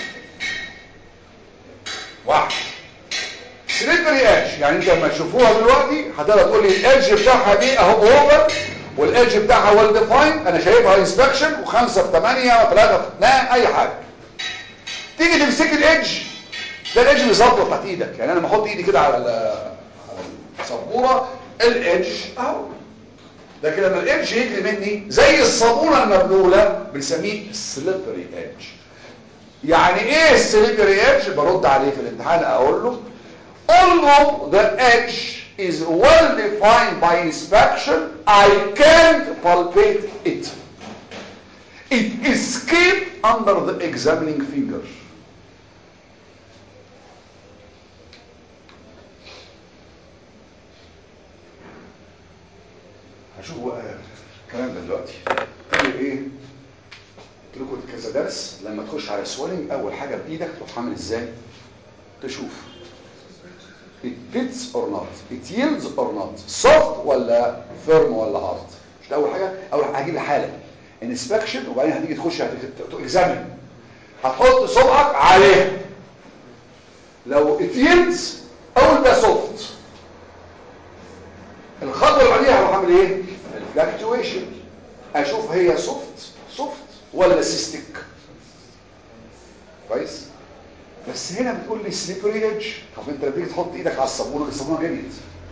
واحد. Slippery edge يعني انت لما تشوفوها دلوقتي هتقدر تقول لي الادج بتاعها دي اهو اوفر والادج بتاعها ويل ديفايند انا شايفها انسبكشن وخمسة في 8 وثلاثة في 2 اي حاجة. تيجي تمسك الادج ده الادج بيظبط تحت ايدك يعني انا لما احط ايدي كده على على السبوره الادج اهو لكن لما الادج يجري مني زي الصابونه المبلوله بنسميه سليبري ايدج يعني ايه السليبري ايدج برد عليه في الامتحان اقول له although the edge is well defined by inspection I can't palpate it it escaped under the examining finger هشوف بقى الكلام ده دلوقتي تقول ايه قلت لكم كذا درس لما تخش على سوالينج اول حاجه بايدك تروح عامل ازاي تشوف it fits or not it yields or not soft ولا firm ولا hard مش ده اول حاجه اول حاجه هجيب الحاله inspection وبعدين هتيجي تخش اكزامن هتحط صبعك عليها لو it yields اول ده soft الخطوه اللي بعديها هروح اعمل ايه الفلاكتويشن اشوف هي سوفت سوفت ولا سيستيك كويس بس هنا بتقول لي سليبري ايدج طب انت لما تيجي تحط ايدك على الصابونه الصابونه جريت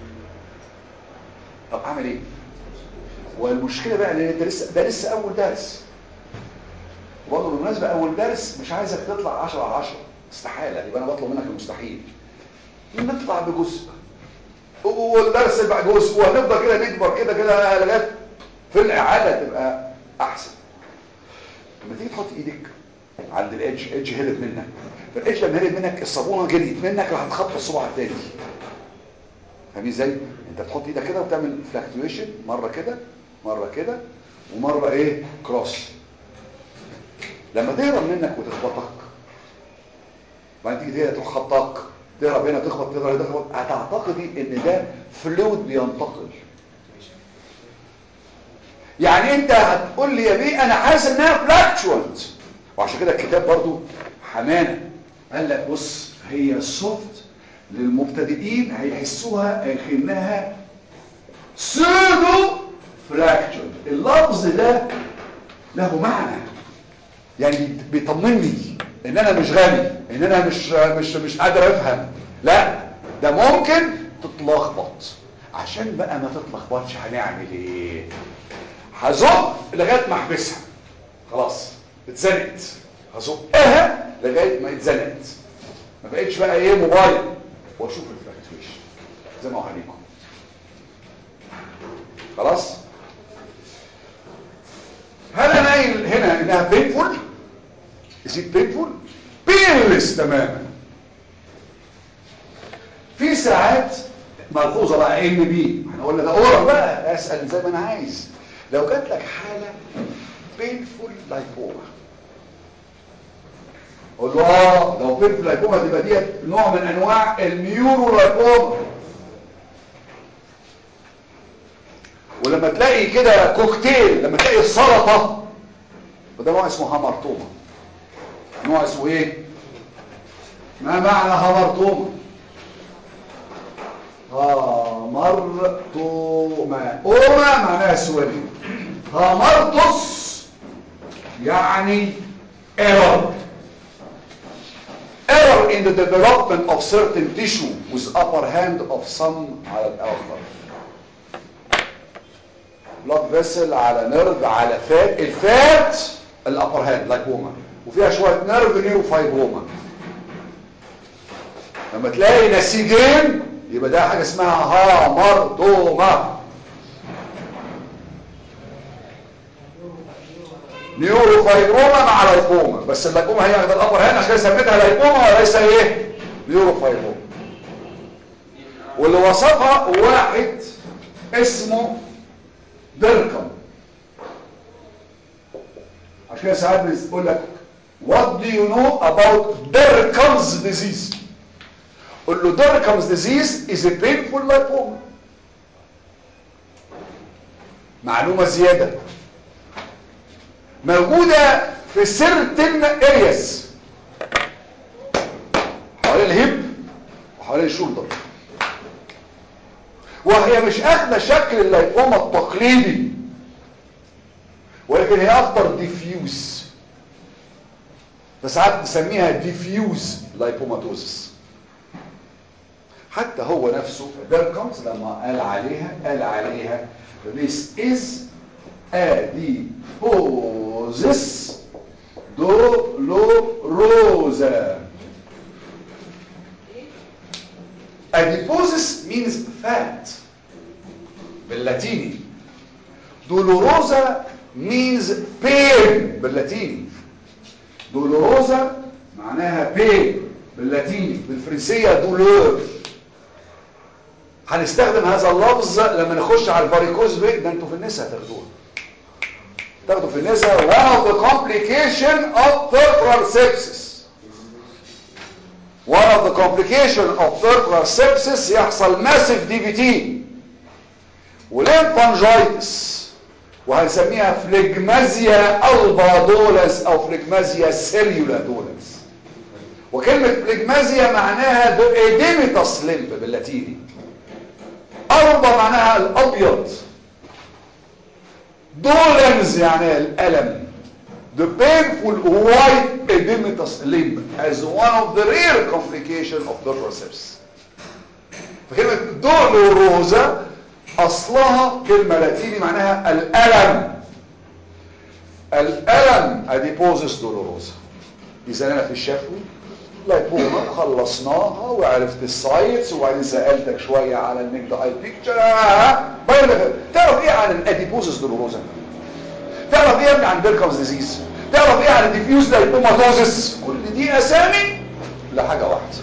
طب اعمل ايه والمشكله بقى ان انت لسه ده لسه اول درس وبرضه بالمناسبه اول درس مش عايزك تطلع 10 على 10 استحاله يبقى انا بطلب منك المستحيل نطلع بجزء والدرس يبقى جزء وهنفضل كده نكبر كده كده لغايه في الاعاده تبقى احسن لما تيجي تحط ايدك عند الادج ادج هرب منك فالادج لما هرب منك الصابونه جريت منك راح تخبط الصبع التاني فاهمين ازاي انت بتحط ايدك كده وبتعمل فلاكتويشن مره كده مره كده ومره ايه كروس لما تهرب منك وتخبطك بعدين تيجي تروح خبطك تهرب هنا تخبط تهرب هنا تخبط هتعتقدي ان ده فلويد بينتقل يعني انت هتقول لي يا بيه انا حاسس انها فلاكتشوانت وعشان كده الكتاب برضو حمانه قال لك بص هي سوفت للمبتدئين هيحسوها كانها سودو فلاكتشوانت اللفظ ده له معنى يعني بيطمني ان انا مش غبي ان انا مش مش مش قادر افهم لا ده ممكن تتلخبط عشان بقى ما تتلخبطش هنعمل ايه هزق لغايه ما احبسها خلاص اتزنقت هزقها لغايه ما اتزنقت ما بقتش بقى ايه موبايل واشوف الفلاكتويشن زي ما هوريكم خلاص هل انا قايل هنا انها بينفول is it painful painless تماما في ساعات ملحوظه بقى ان بي احنا قلنا ده اورال بقى اسال زي ما انا عايز لو جات لك حاله painful لايبوما قول له اه لو painful لايبوما تبقى ديت نوع من انواع النيورو لايبوما ولما تلاقي كده كوكتيل لما تلاقي السلطه وده نوع اسمه هامرتوما نوع اسمه ايه ما معنى هامرتوما هامرتوما اوما معناها سوالي هامرتوس يعني error error in the development of certain tissue with upper hand of some على الآخر blood vessel على نيرف على فات الفات الابر هاند لايبوما وفيها شويه نيرف نيوروفايبروما لما تلاقي نسيجين يبقى ده حاجه اسمها هامردوما نيوروفايبروما مع لايبوما بس اللايبوما هي واخده الابر هاند عشان كده سميتها لايبوما وليس ايه نيوروفايبروما واللي وصفها واحد اسمه ديركم عشان كده ساعات بيقول لك what do you know about Derkam's disease قول له Derkam's disease is a painful lipoma معلومة زيادة موجودة في certain areas حوالين الهب وحوالين الشولدر وهي مش اخذة شكل اللايبوما التقليدي ولكن هي اكتر ديفيوز فساعات نسميها ديفيوز لايبوماتوزس حتى هو نفسه ديركمز لما قال عليها قال عليها this is a deposis dolorosa Adiposis means fat باللاتيني dolorosa means pain باللاتيني dolorosa معناها pain باللاتيني بالفرنسية دولور هنستخدم هذا اللفظ لما نخش على الفاريكوز فين ده انتوا في النساء هتاخدوها تاخدوا في النساء one of the complication of peripheral sepsis one of the complication of peripheral sepsis يحصل massive DVT وليمفانجايتس وهنسميها فليجمازيا البادولس او فليجمازيا سيليولا دولس وكلمة فليجمازيا معناها the edematous limb باللاتيني أربا معناها الأبيض دولنز يعني الألم the painful white edematous limb as one of the rare complication of peripheral sepsis فكلمة دولوروزا أصلها كلمة لاتيني معناها الألم الألم أديبوزس دولوروزا إذا أنا في الشفوي لايبوما خلصناها وعرفت السايتس وبعدين سألتك شوية على النيك اي بيكتشر تعرف ايه عن الاديبوزس دولوروزا تعرف ايه عن بيركمز ديزيز تعرف ايه عن الديفيوز لايبوماتوزس كل دي اسامي لحاجة واحدة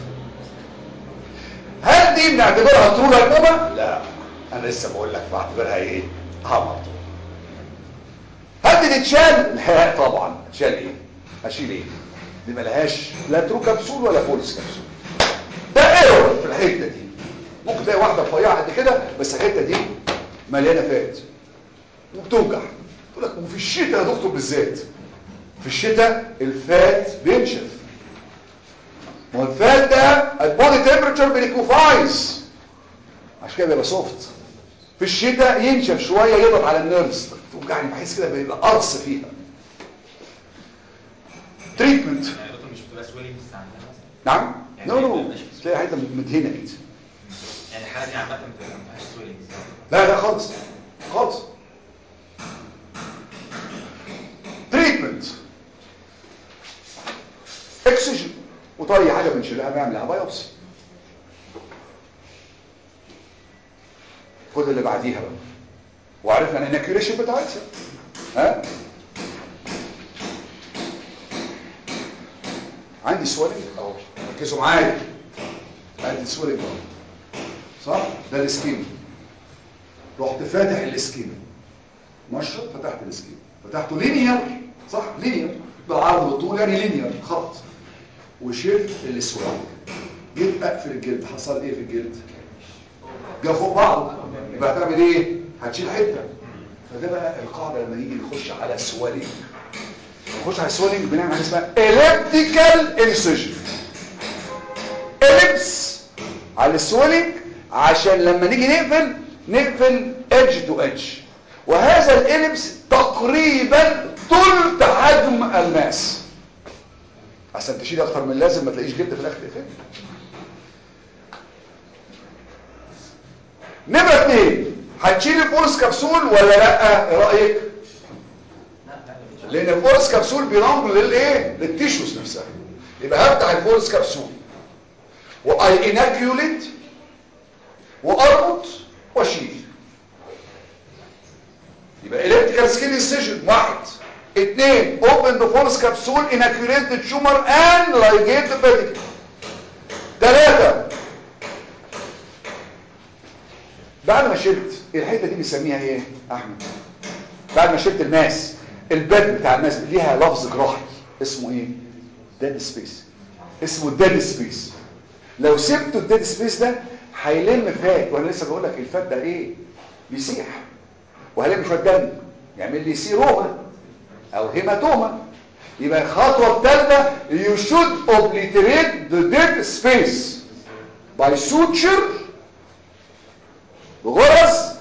هل دي بنعتبرها ترو لايبوما لا انا لسه بقول لك بعتبرها ايه هامر هل دي تتشال لا طبعا تشال ايه اشيل ايه دي ملهاش لا ترو كبسول ولا فولس كبسول ده ايرور في الحته دي ممكن تلاقي واحده رفيعه قد كده بس الحته دي مليانه فات وبتوجع تقول لك وفي الشتاء يا دكتور بالذات في الشتاء الفات بينشف ما هو الفات ده البودي تمبرتشر بيليكوفايز عشان كده بيبقى سوفت في الشتاء ينشف شويه يضغط على النيرفز توجعني بحس كده بيبقى قرص فيها تريتمنت يعني دكتور مش بتبقى سويلنج بس عندها مثلا نعم نو نو تلاقي حته مدهنه كده يعني الحاله دي عامه ما فيهاش سويلنج لا لا خالص خالص تريتمنت اكسجين وطي حاجه بنشيلها بنعملها بايوبسي خد اللي بعديها بقى وعرفنا الانكيوليشن بتاعتها ها عندي سويلنج اهو ركزوا معايا عندي سويلنج اهو صح ده الاسكيم رحت فاتح الاسكيم مشرط فتحت الاسكيم فتحته لينير صح لينير بالعرض والطول يعني لينير خط وشلت السويلنج جيت اقفل الجلد حصل ايه في الجلد جه فوق بعض يبقى هتعمل ايه هتشيل حته فده بقى القاعده لما نيجي نخش على السوالينج نخش على السوالينج بنعمل حاجه اسمها elliptical incision ellipse على السوالينج عشان لما نيجي نقفل نقفل edge to edge وهذا الاليبس تقريبا ثلث حجم الماس عشان تشيل اكتر من اللازم ما تلاقيش جلد في الاخر تقفل نمرة اتنين هتشيل الفورس كبسول ولا لا ايه رايك لان الفورس كبسول بينام للايه للتيشوز نفسها يبقى هفتح الفورس كبسول واي اناكيوليت واربط واشيل يبقى electrical skin incision واحد اثنين open the false capsule inoculate the tumor and ligate the pedicle ثلاثة بعد ما شلت الحتة دي بنسميها ايه احمد بعد ما شلت الماس البد بتاع الماس ليها لفظ جراحي اسمه ايه dead space اسمه dead space لو سبته الديد سبيس ده هيلم فات وانا لسه بقول لك الفات ده ايه بيسيح وهلم شويه دم يعمل لي سيروما او هيماتوما يبقى الخطوه الثالثه you should obliterate the dead space by suture بغرز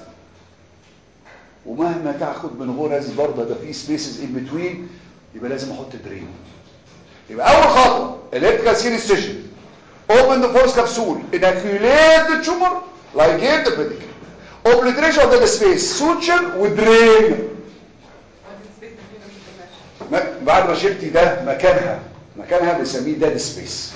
ومهما تاخد من غرز برضه ده في سبيسز ان بتوين يبقى لازم احط درين يبقى اول خطوه electrical skin incision open the force capsule inoculate the tumor ligate the pedicle obliteration of the space suture وdrain ما- بعد ما شلتي ده مكانها مكانها بنسميه dead space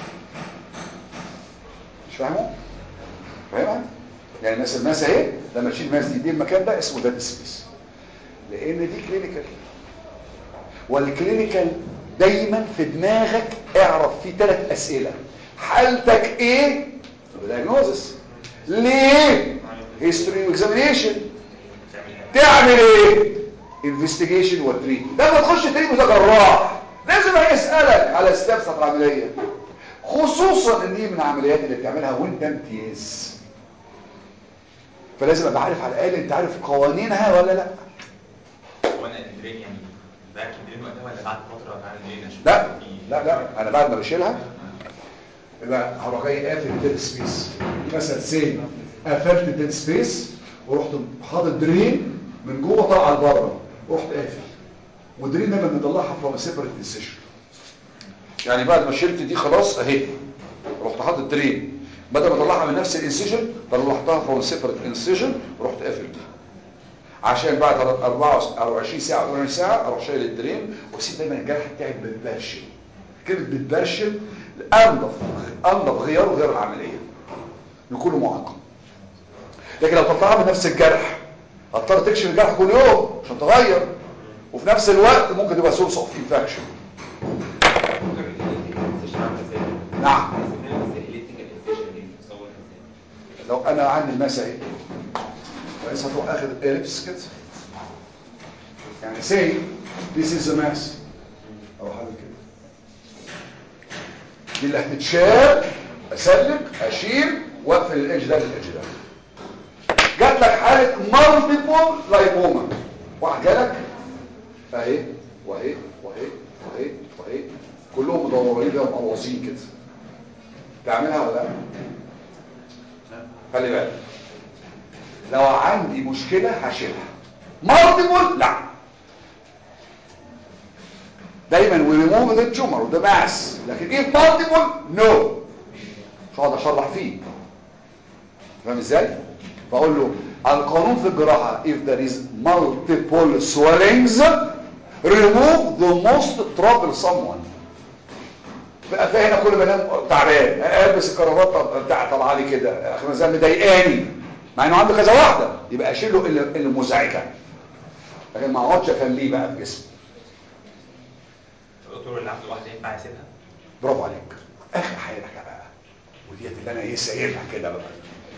مش فاهمه فاهمها يعني الناس الناس اهي لما تشيل ماس دي دي المكان ده اسمه dead space لان دي كلينيكال والكلينيكال دايما في دماغك اعرف فيه ثلاث اسئله حالتك ايه diagnosis ليه history examination تعمل ايه investigation وتريت ده ما تخش تريت وده جراح لازم هيسالك على ستابس بتاعت العمليه خصوصا ان دي من العمليات اللي بتعملها وانت امتياز فلازم ابقى عارف على الاقل انت عارف قوانينها ولا لا وانا الدرين يعني باك الدرين وقتها ولا بعد فتره بعد الدرين اشوف لا في- لا لا انا بعد ما بشيلها يبقى هروح جاي قافل الديد سبيس مثلا سي قفلت الديد سبيس ورحت حاطط درين من جوه طالعه لبره ورحت قافل والدرين ده بنطلعها فروم سيبريت انسيشن يعني بعد ما شلت دي خلاص اهي رحت حاطط درين بدل ما اطلعها من نفس الانسيشن طلعتها فروم سيبريت انسيشن ورحت قافل دي عشان بعد 24 ساعه 48 ساعه اروح شايل الدرين واسيب دايما الجرح بتاعي بتبرشم كلمه بتبرشم انضف انضف غيار وغير العمليه يكون معقم لكن لو طلعها من نفس الجرح هتضطر تكشف الجرح كل يوم عشان تغير وفي نفس الوقت ممكن تبقى سورس اوف انفكشن نعم لو انا عندي الماس اهي كويس هتروح اخد اليبس كده يعني say this is the mass او حاجه كده دي اللي هتتشال اسلك اشيل واقفل الايدج ده بالايدج ده جات لك حاله مالتيبل لايبوما واحد جالك اهي واهي واهي واهي واهي كلهم مدورين كده مقوصين كده تعملها ولا لا خلي بالك لو عندي مشكلة هشيلها مالتيبل لا دايما we remove the tumor وده ماس لكن ايه مالتيبل نو مش هقعد اشرح فيه فاهم ازاي فاقول له القانون في الجراحة if there is multiple swellings remove the most troublesome one فهنا كل ما انام تعبان البس الكرافات بتاع طالعه لي كده اخر مزال مضايقاني مع انه عنده كذا واحده يبقى اشيل له اللي اللي مزعجه لكن ما اقعدش اخليه بقى في جسمي الدكتور اللي عنده واحده ينفع يسيبها برافو عليك اخر حاجه بقى وديت اللي انا ايه سايبها كده بقى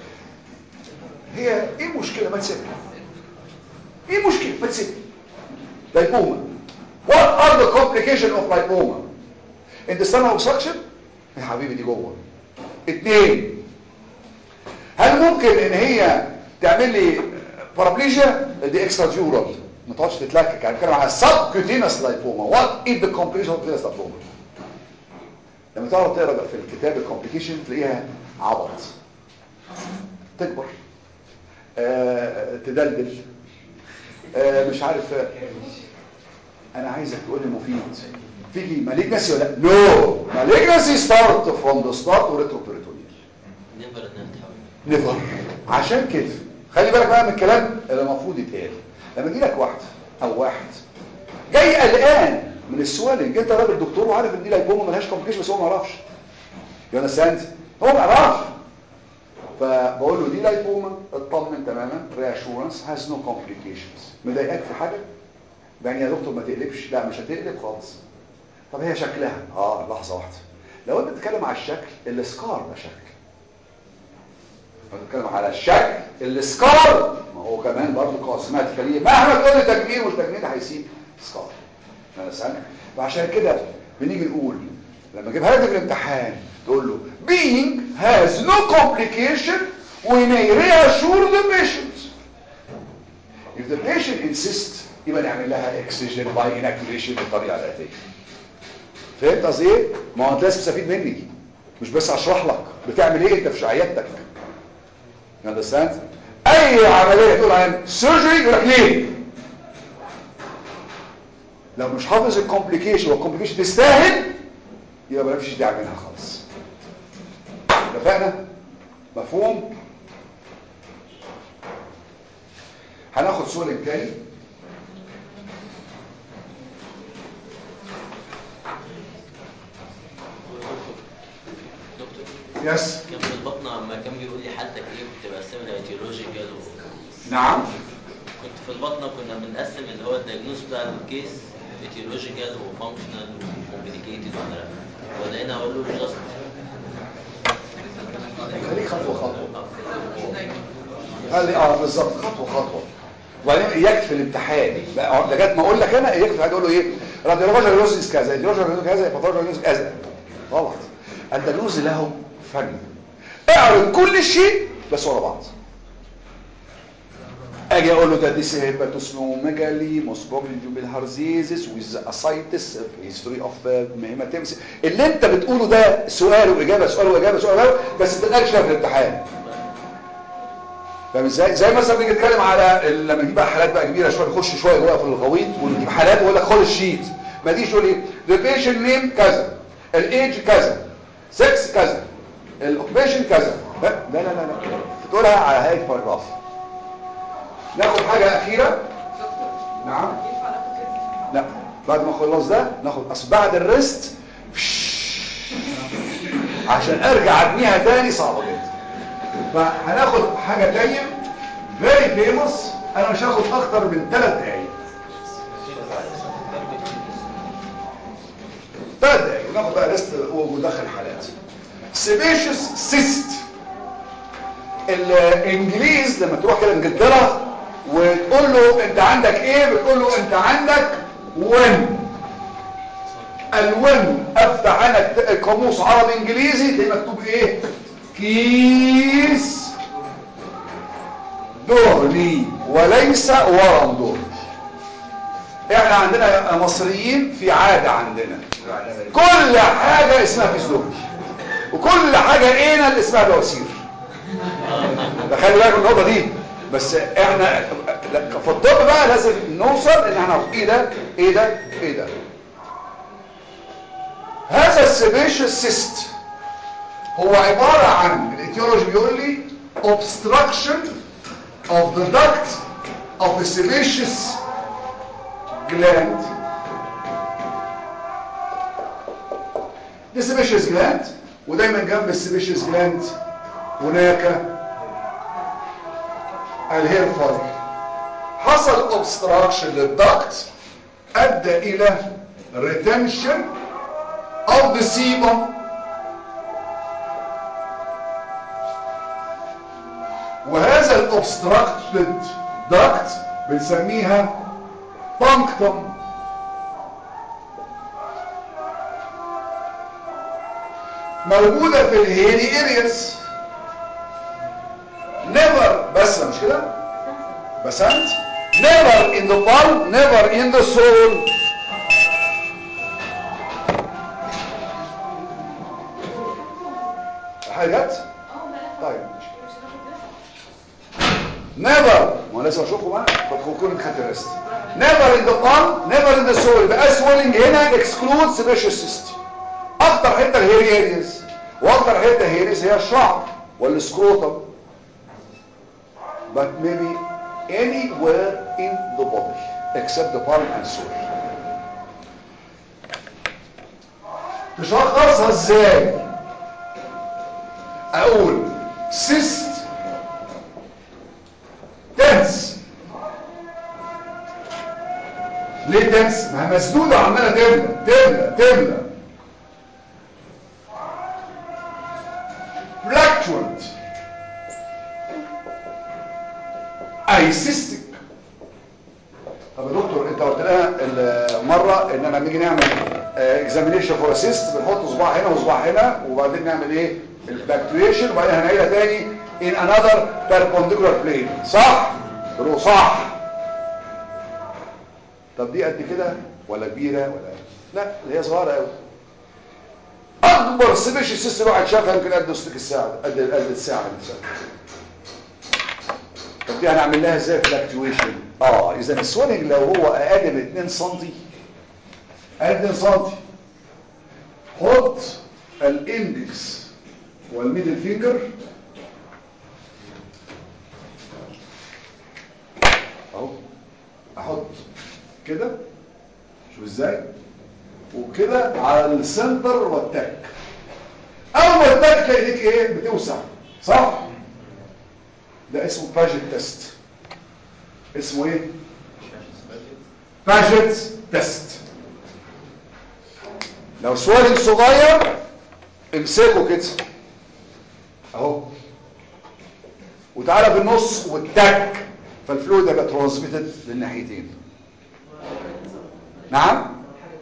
هي ايه المشكله ما تسيبها ايه المشكله ما تسيبها لايبوما what are the complication of lipoma intestinal obstruction يا حبيبي دي جوه اتنين هل ممكن ان هي تعمل لي بارابليجيا دي اكسترا ديورال ما تقعدش تتلكك يعني بتكلم على السب كوتينس لايبوما وات از ذا كومبليكيشن اوف كوتينس لايبوما لما تقعد تقرا بقى في الكتاب الكومبليكيشن تلاقيها عبط تكبر آه، تدلدل آه، مش عارف آه، انا عايزك تقول لي مفيد تيجي مالجنسي ولا نو مالجنسي ستارت فروم ذا ستارت وريتروبريتونيال نيفر انها تحول نيفر عشان كده خلي بالك بقى من الكلام اللي المفروض يتقال لما يجي لك واحد او واحد جاي قلقان من السؤال اللي انت راجل دكتور وعارف ان دي لايبوما ملهاش كومبليكيشن بس هو ما يعرفش يو اندرستاند هو ما يعرفش فبقول له دي لايبوما اطمن تماما رياشورنس هاز نو كومبليكيشنز مضايقاك في حاجه يعني يا دكتور ما تقلبش لا مش هتقلب خالص طب هي شكلها اه لحظه واحده لو انت بتتكلم على الشكل السكار ده شكل لو بتتكلم على الشكل السكار ما هو كمان برضه قاسمات خليه مهما تقول لي تجميل والتجميل ده هيسيب سكار انا سامع وعشان كده بنيجي نقول لما اجيبها لك في الامتحان تقول له being has no complication we may reassure the patient if the patient insists يبقى نعمل لها excision by inoculation بالطريقه الاتيه فهمت قصدي ايه ما هو انت لازم تستفيد مني مش بس اشرح لك بتعمل ايه انت في عيادتك you understand اي عمليه تقول عليها سيرجري يقول لك ليه لو مش حافظ الكومبليكيشن والكومبليكيشن تستاهل يبقى ما فيش داعي منها خالص اتفقنا مفهوم هناخد سؤال تاني دكتور يس كان في البطنة لما كان بيقول لي حالتك ايه كنت بقسمها ايتيولوجيكال نعم كنت في البطنة كنا بنقسم اللي هو الدايجنوز بتاع الكيس ايتيولوجيكال وفانكشنال وكومبليكيتد ولا لا ولقينا اقول له جاست خليك خطوه خطوه خلي اه بالظبط خطوه خطوه وبعدين يكفي الامتحان بقى لغايه ما اقول لك انا يكفي هتقول له ايه راديولوجيا لوزيس كذا راديولوجيا لوزيس كذا باثولوجيا لوزيس كذا غلط اندلوزي له فن اعرض كل شيء بس ورا بعض اجي اقول له ده دي هيباتوسنوميجالي موسبروبلي بالهارزيزس ويز اسايتس هيستوري اوف هيماتيمس اللي انت بتقوله ده سؤال واجابه سؤال واجابه سؤال واجابه بس ما تتقالش في الامتحان فاهم ازاي زي مثلا بنيجي نتكلم على ال- لما نجيب بقى حالات بقى كبيره شويه نخش شويه جوه في الغويط ونجيب حالات ويقول لك خد الشيت ما تجيش تقول ايه the patient name كذا الايدج كذا سكس كذا الاوكيبيشن كذا لا لا لا لا لا. تقولها على هيئه باراجراف ناخد حاجه اخيره نعم ينفع ناخد كده لا بعد ما اخلص ده ناخد اصل بعد الريست عشان ارجع ابنيها تاني صعبه جدا فهناخد حاجه تانية فيري فيموس انا مش هاخد اكتر من ثلاث دقايق ثلاث دقايق وناخد بقى ريست وندخل حالات سيبيشس سيست الانجليز لما تروح كده انجلترا وتقول له انت عندك ايه بتقول له انت عندك ون الون افتح انا قاموس عربي انجليزي تلاقي مكتوب ايه كيس دهني وليس ورم دهني احنا عندنا يا مصريين في عادة عندنا كل حاجة اسمها كيس دهني وكل حاجة اينا اللي اسمها بواسير ده خلي بالك من النقطة دي بس احنا لا، في الطب بقى لازم نوصل ان احنا نعرف ايه ده ايه ده ايه ده هذا السبيشال سيست هو عبارة عن الايتيولوجي بيقول لي obstruction of the duct of the sebaceous gland the sebaceous gland ودايما جنب السبيشيس جلاند هناك الهير فوليك حصل obstruction للضغط ادى الى retention of the sebum وهذا الobstructed duct بنسميها punctum موجودة في الهيري ارياس نيفر بس مش كده بسنت never in the palm never in the soul حاجة جت؟ طيب ماشي never ما لازم اشوفكم بقى فتكون خدت ريست never in the palm never in the soul يبقى swelling هنا excludes sebaceous cyst اكتر حته الهيري اريز واكتر حته هيريز هي الشعر والسكروتم but maybe anywhere in the body except the palm and soul تشخصها ازاي اقول cyst تنس ليه تنس ما هي مسدوده عماله تملى تملى تملى fluctuant اي سيستك طب يا دكتور انت قلت لنا مره ان لما نيجي نعمل اكزامينيشن فور سيست بنحط صباع هنا وصباع هنا وبعدين نعمل ايه الفلكتويشن وبعدين هنعيدها تاني in another perpendicular plane صح برو صح طب دي قد كده ولا كبيره ولا لا هي صغيره قوي اكبر سبيشال سيست الواحد شافها يمكن قد سلك الساعه قد قد الساعه دي طب دي هنعمل لها ازاي فلكتويشن اه اذا السوينج لو هو اقل من 2 سم اقل من 2 سم حط الاندكس والميدل فينجر اهو احط كده شوف ازاي وكده على السنتر والتك اول ما التك تلاقي ايديك ايه بتوسع صح ده اسمه باجيت تيست اسمه ايه باجيت تيست لو سوالي صغير امسكه كده اهو وتعالى في النص والتك فالفلويد يبقى ترانسميتد للناحيتين نعم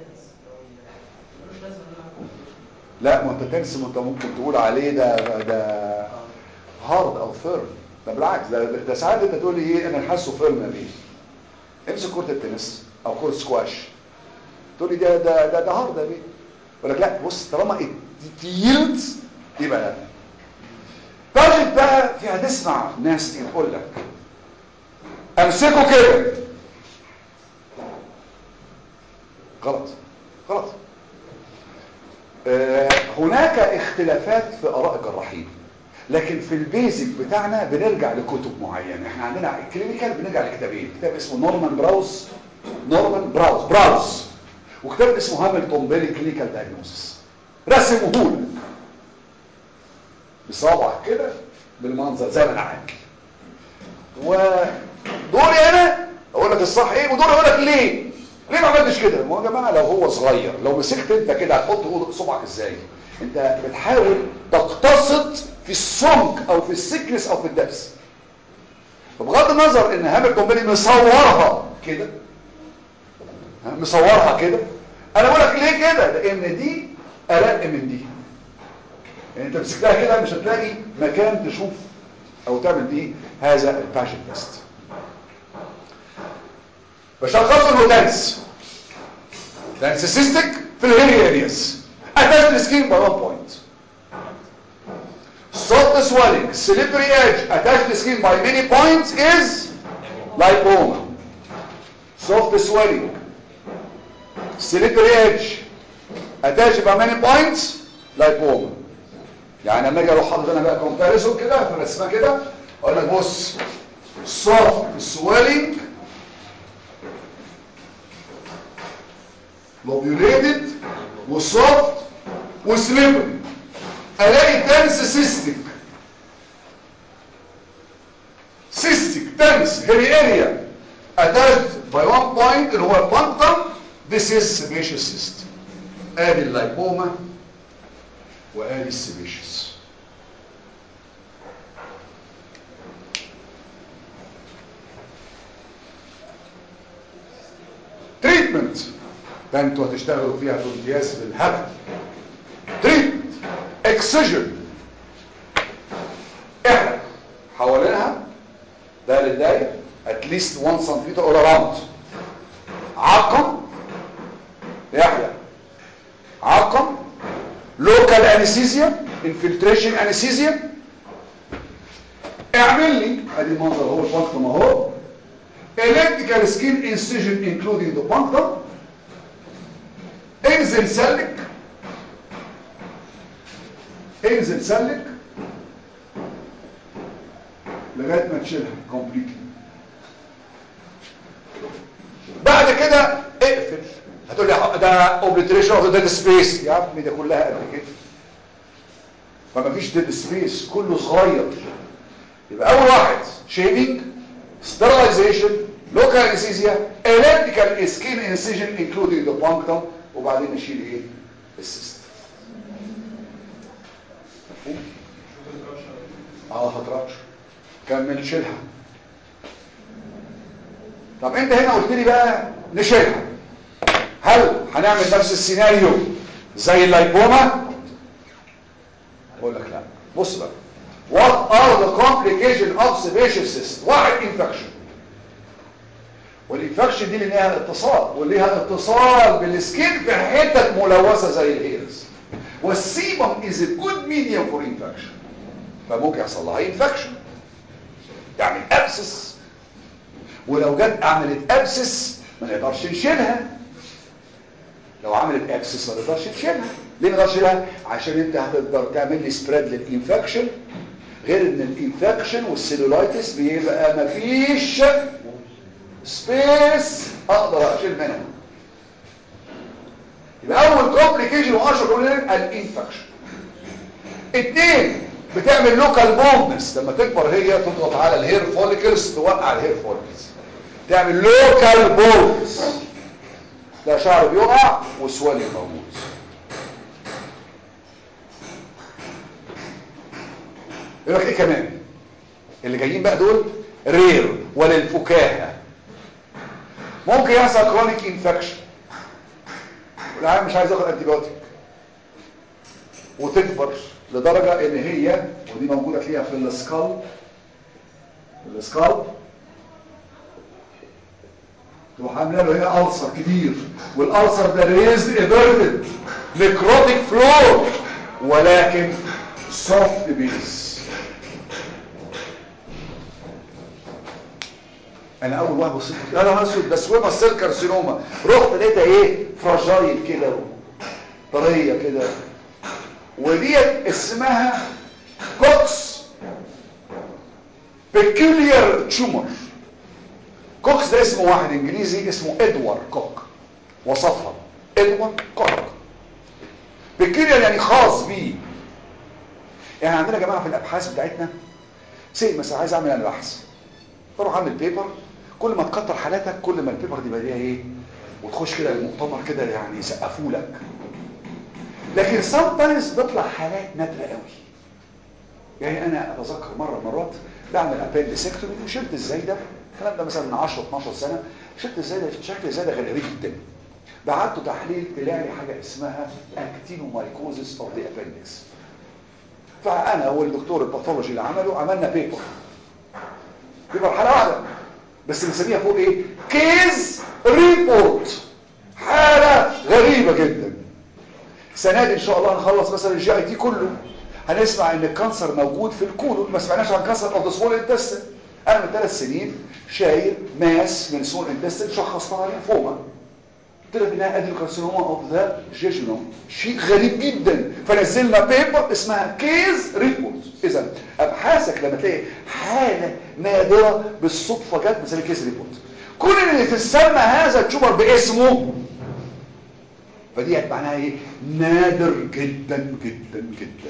لا ما انت تنسى ما انت ممكن تقول عليه ده ده هارد او فيرم ده بالعكس ده, ده ساعات انت تقول لي ايه انا حاسه فيرم يا بيه امسك كره التنس او كره سكواش تقول لي ده ده ده, ده هارد يا بيه يقول لك لا بص طالما تيلت يبقى لا باجت بقى في هتسمع ناس تيجي تقول لك امسكه كده غلط غلط آه هناك اختلافات في اراء الجراحين لكن في البيزك بتاعنا بنرجع لكتب معينه احنا عندنا الكلينيكال بنرجع لكتابين كتاب اسمه نورمان براوز نورمان براوز براوز وكتاب اسمه هامilton بيلي كلينيكال دايجنوستس رسمه لك بصابعك كده بالمنظر زي ما انا عامل ودوري انا اقول لك الصح ايه ودوري اقول لك ليه ليه ما عملتش كده ما هو يا جماعه لو هو صغير لو مسكت انت كده هتحط صبعك ازاي انت بتحاول تقتصد في السمك او في السكنس او في الدبس فبغض النظر ان هامل كومباني مصورها كده مصورها كده انا بقول لك ليه كده لان دي ارق من دي يعني انت مسكتها كده مش هتلاقي مكان تشوف او تعمل بيه هذا الباشن تيست بشخصه انه دانس دانس سيستك في الهيري ارياس attach the skin by one point soft swelling slippery edge attach the skin by many points is lipoma soft swelling slippery edge attach by many points lipoma يعني لما اجي اروح حاطط انا بقى كومباريسون كده في الرسمه كده اقول لك بص soft swelling lobulated وسوفت وسليبري الاقي تنس سيستيك سيستيك تنس هيري اريا attached by one point اللي هو البانكتم this is sebaceous cyst ادي اللايبوما وادي السيبيشيس تريتمنت ده انتوا هتشتغلوا فيها في امتياز بالهبل تريتمنت اكسجن احرق حوالينها ده للداية at least 1 cm or around عقم يحيى عقم local anesthesia infiltration anesthesia اعمل لي ادي المنظر هو البانكتوم اهو electrical skin incision including the punctum انزل سلك انزل سلك لغايه ما تشيلها كومبليتلي بعد كده اقفل هتقول لي ده اوبليتريشن اوف ديد سبيس يا عمي ده كلها قد كده فما فيش ديد سبيس كله صغير يبقى اول واحد شيبنج sterilization local anesthesia electrical skin incision including the punctum وبعدين نشيل ايه السيست مفهوم اه هتراتش كمل شيلها طب انت هنا قلت لي بقى نشيلها هل هنعمل نفس السيناريو زي اللايبوما اقول لك لا بص بقى what are the complication of sebaceous cyst واحد infection والانفكشن دي اللي ليها اتصال وليها اتصال بالسكين في حتت ملوثه زي الهيرز والسيبم is a good medium for infection فممكن يحصل لها انفكشن يعني ابسس ولو جت عملت ابسس ما نقدرش نشيلها لو عملت ابسس ما نقدرش نشيلها ليه ما نقدرش نشيلها عشان انت هتقدر تعمل لي سبريد للانفكشن غير ان الانفكشن والسيلولايتس بيبقى مفيش سبيس اقدر اشيل منها يبقى اول كومبليكيشن واشهر كومبليكيشن الانفكشن اتنين بتعمل لوكال بومنس لما تكبر هي تضغط على الهير فوليكلز توقع الهير فوليكلز تعمل لوكال بومنس ده شعر بيقع وسوالي موجود يقول لك ايه كمان اللي جايين بقى دول رير وللفكاهه ممكن يحصل كرونيك انفكشن والعيان مش عايز ياخد انتيبيوتيك وتكبر لدرجه ان هي ودي موجوده تلاقيها في السكال في السكال تروح عامله له هنا ألسر كبير والألسر ده ريزد ابردد نكروتيك فلور ولكن سوفت بيس انا اول واحد بصيت يا نهار اسود ده سويما سيل كارسينوما رحت لقيتها ايه فراجايل كده طريه كده وديت اسمها كوكس بيكوليار تيومر كوكس ده اسمه واحد انجليزي اسمه ادوار كوك وصفها ادوار كوك بيكوليار يعني خاص بيه يعني عندنا يا جماعه في الابحاث بتاعتنا سي مثلا عايز اعمل انا بحث بروح اعمل بيبر كل ما تكتر حالاتك كل ما البيبر دي بقى ليها ايه وتخش كده المؤتمر كده يعني يسقفوا لك لكن sometimes بيطلع حالات نادره قوي يعني انا اتذكر مره مرات بعمل ابندسكتومي وشلت الزايده الكلام ده مثلا من 10 12 سنه شلت الزايده شكل الزايده غريب جدا بعته تحليل طلع لي حاجه اسمها اكتينومايكوزيس اوف ذا ابندكس فانا والدكتور الباثولوجي اللي عمله عملنا بيبر بيبر حاله واحده بس بنسميها فوق ايه كيز ريبورت حاله غريبه جدا السنه دي ان شاء الله هنخلص مثلا الجي اي تي كله هنسمع ان الكانسر موجود في الكولون ما سمعناش عن كانسر اوف ذا سمول انتستين انا من ثلاث سنين شايل ماس من سمول انتستين شخصتها لينفوما طلع انها ادينوكارسينوما اوف ذا جيجنوم شيء غريب جدا فنزلنا بيبر اسمها كيز ريبورت اذا ابحاثك لما تلاقي حاله نادره بالصدفه جت بنسميها كيز ريبورت كل اللي تسمى هذا التيومر باسمه فدي معناها ايه نادر جدا جدا جدا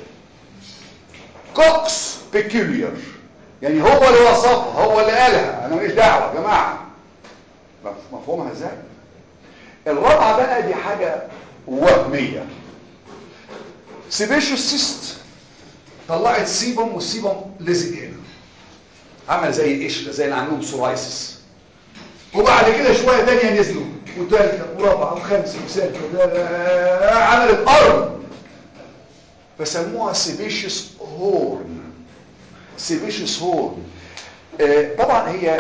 كوكس بيكوليار يعني هو اللي وصفها هو اللي قالها انا ماليش دعوه يا جماعه مفهومها ازاي الرابعه بقى دي حاجه وهميه سيبيشو سيست طلعت سيبم والسيبم لزق هنا عمل زي قشره زي اللي عندهم سورايسس وبعد كده شويه تانية نزلوا وثالثه ورابعه وخامسه وسادسه عملت ارض فسموها سيبيشس هورن سيبيشس هورن آه طبعا هي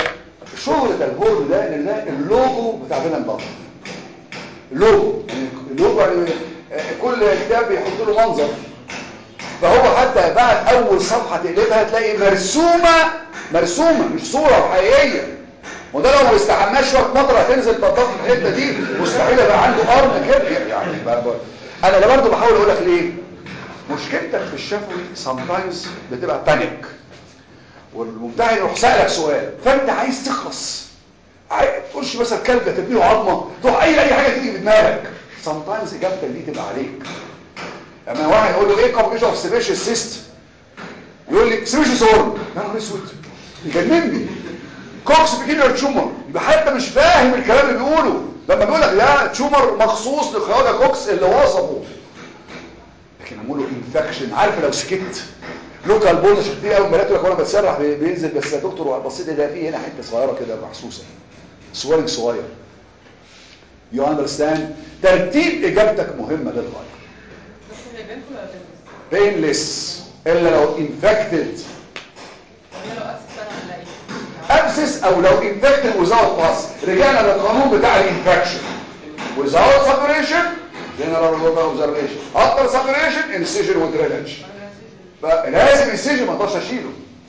شغلة البورد ده ان ده اللوجو بتاع بين البطن اللوجو يعني اللوجو يعني آه، كل كتاب بيحط له منظر فهو حتى بعد اول صفحة تقلبها تلاقي مرسومة مرسومة مش صورة حقيقية وده لو ما استحماش شويه مطر هتنزل تنطط في الحته دي مستحيل يبقى عنده قرن كده يعني ب- ب- انا ده برضه بحاول اقول لك ليه مشكلتك في الشفوي sometimes بتبقى بانيك والممتحن يروح سألك سؤال فانت عايز تخلص عايز تخش مثلا كلب تديله عظمه تروح اي اي حاجه تيجي في دماغك sometimes اجابتك دي تبقى عليك اما واحد يقول له ايه كومبليكيشن اوف سيبيشال سيست يقول لي سيبيشال سورن يا نهار اسود يجنني كوكس بيجينر تشومر يبقى حتى مش فاهم الكلام اللي بيقوله لما بيقول لك لا تشومر مخصوص لخواجه كوكس اللي وصفه لكن اقول له انفكشن عارف لو سكت لوكال بول شفتيه اول ما لقيته لك وانا بتسرح بي- بينزل بس يا دكتور بصيت ده فيه هنا حته صغيره كده محسوسه سوالنج صغير يو اندرستاند ترتيب اجابتك مهمه للغايه بس هي بينكم ولا بينكم؟ بينلس الا لو انفكتد هي لو أسس أنا ولا إيه؟ ابسس او لو انفكتد وزاوت باس رجعنا للقانون بتاع الانفكشن without separation general local observation after separation incision with drainage فلازم incision ما اقدرش اشيله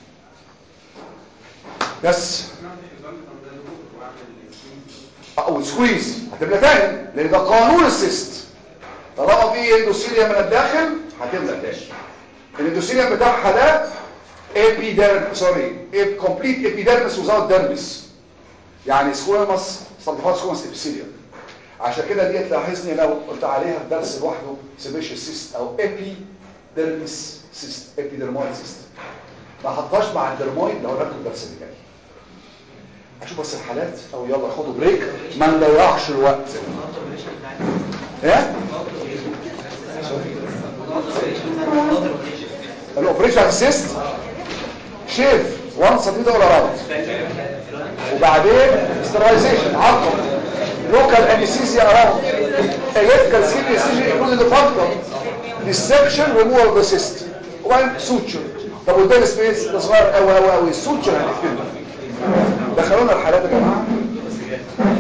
بس او سكويز هتبقى تاني لان ده قانون السيست طالما في اندوثيليا من الداخل هتبقى تاني الاندوثيليا بتاعها ده ابيديرم سوري كومبليت ابيديرمس وزاوت ديرمس يعني سكويمس صدفات سكويمس ابيثيليوم عشان كده ديت لاحظني لو قلت عليها في درس لوحده سيبيشال سيست او ابيديرمس سيست ابيديرمويد سيست ما حطهاش مع الدرمويد لو لكم الدرس اللي جاي اشوف بس الحالات او يلا خدوا بريك ما نضيعش الوقت ايه الاوبريشن اسيست شيف وان سنتيمتر ولا راوند وبعدين سترايزيشن عقم لوكال انستيزيا اراوند الكتريكال سكين انستيزيا انكلود فاكتور ديسكشن ريموفال ذا سيست وبعدين سوتشر طب والديل سبيس ده صغير قوي قوي قوي السوتشر هنقفله دخلونا الحالات يا جماعه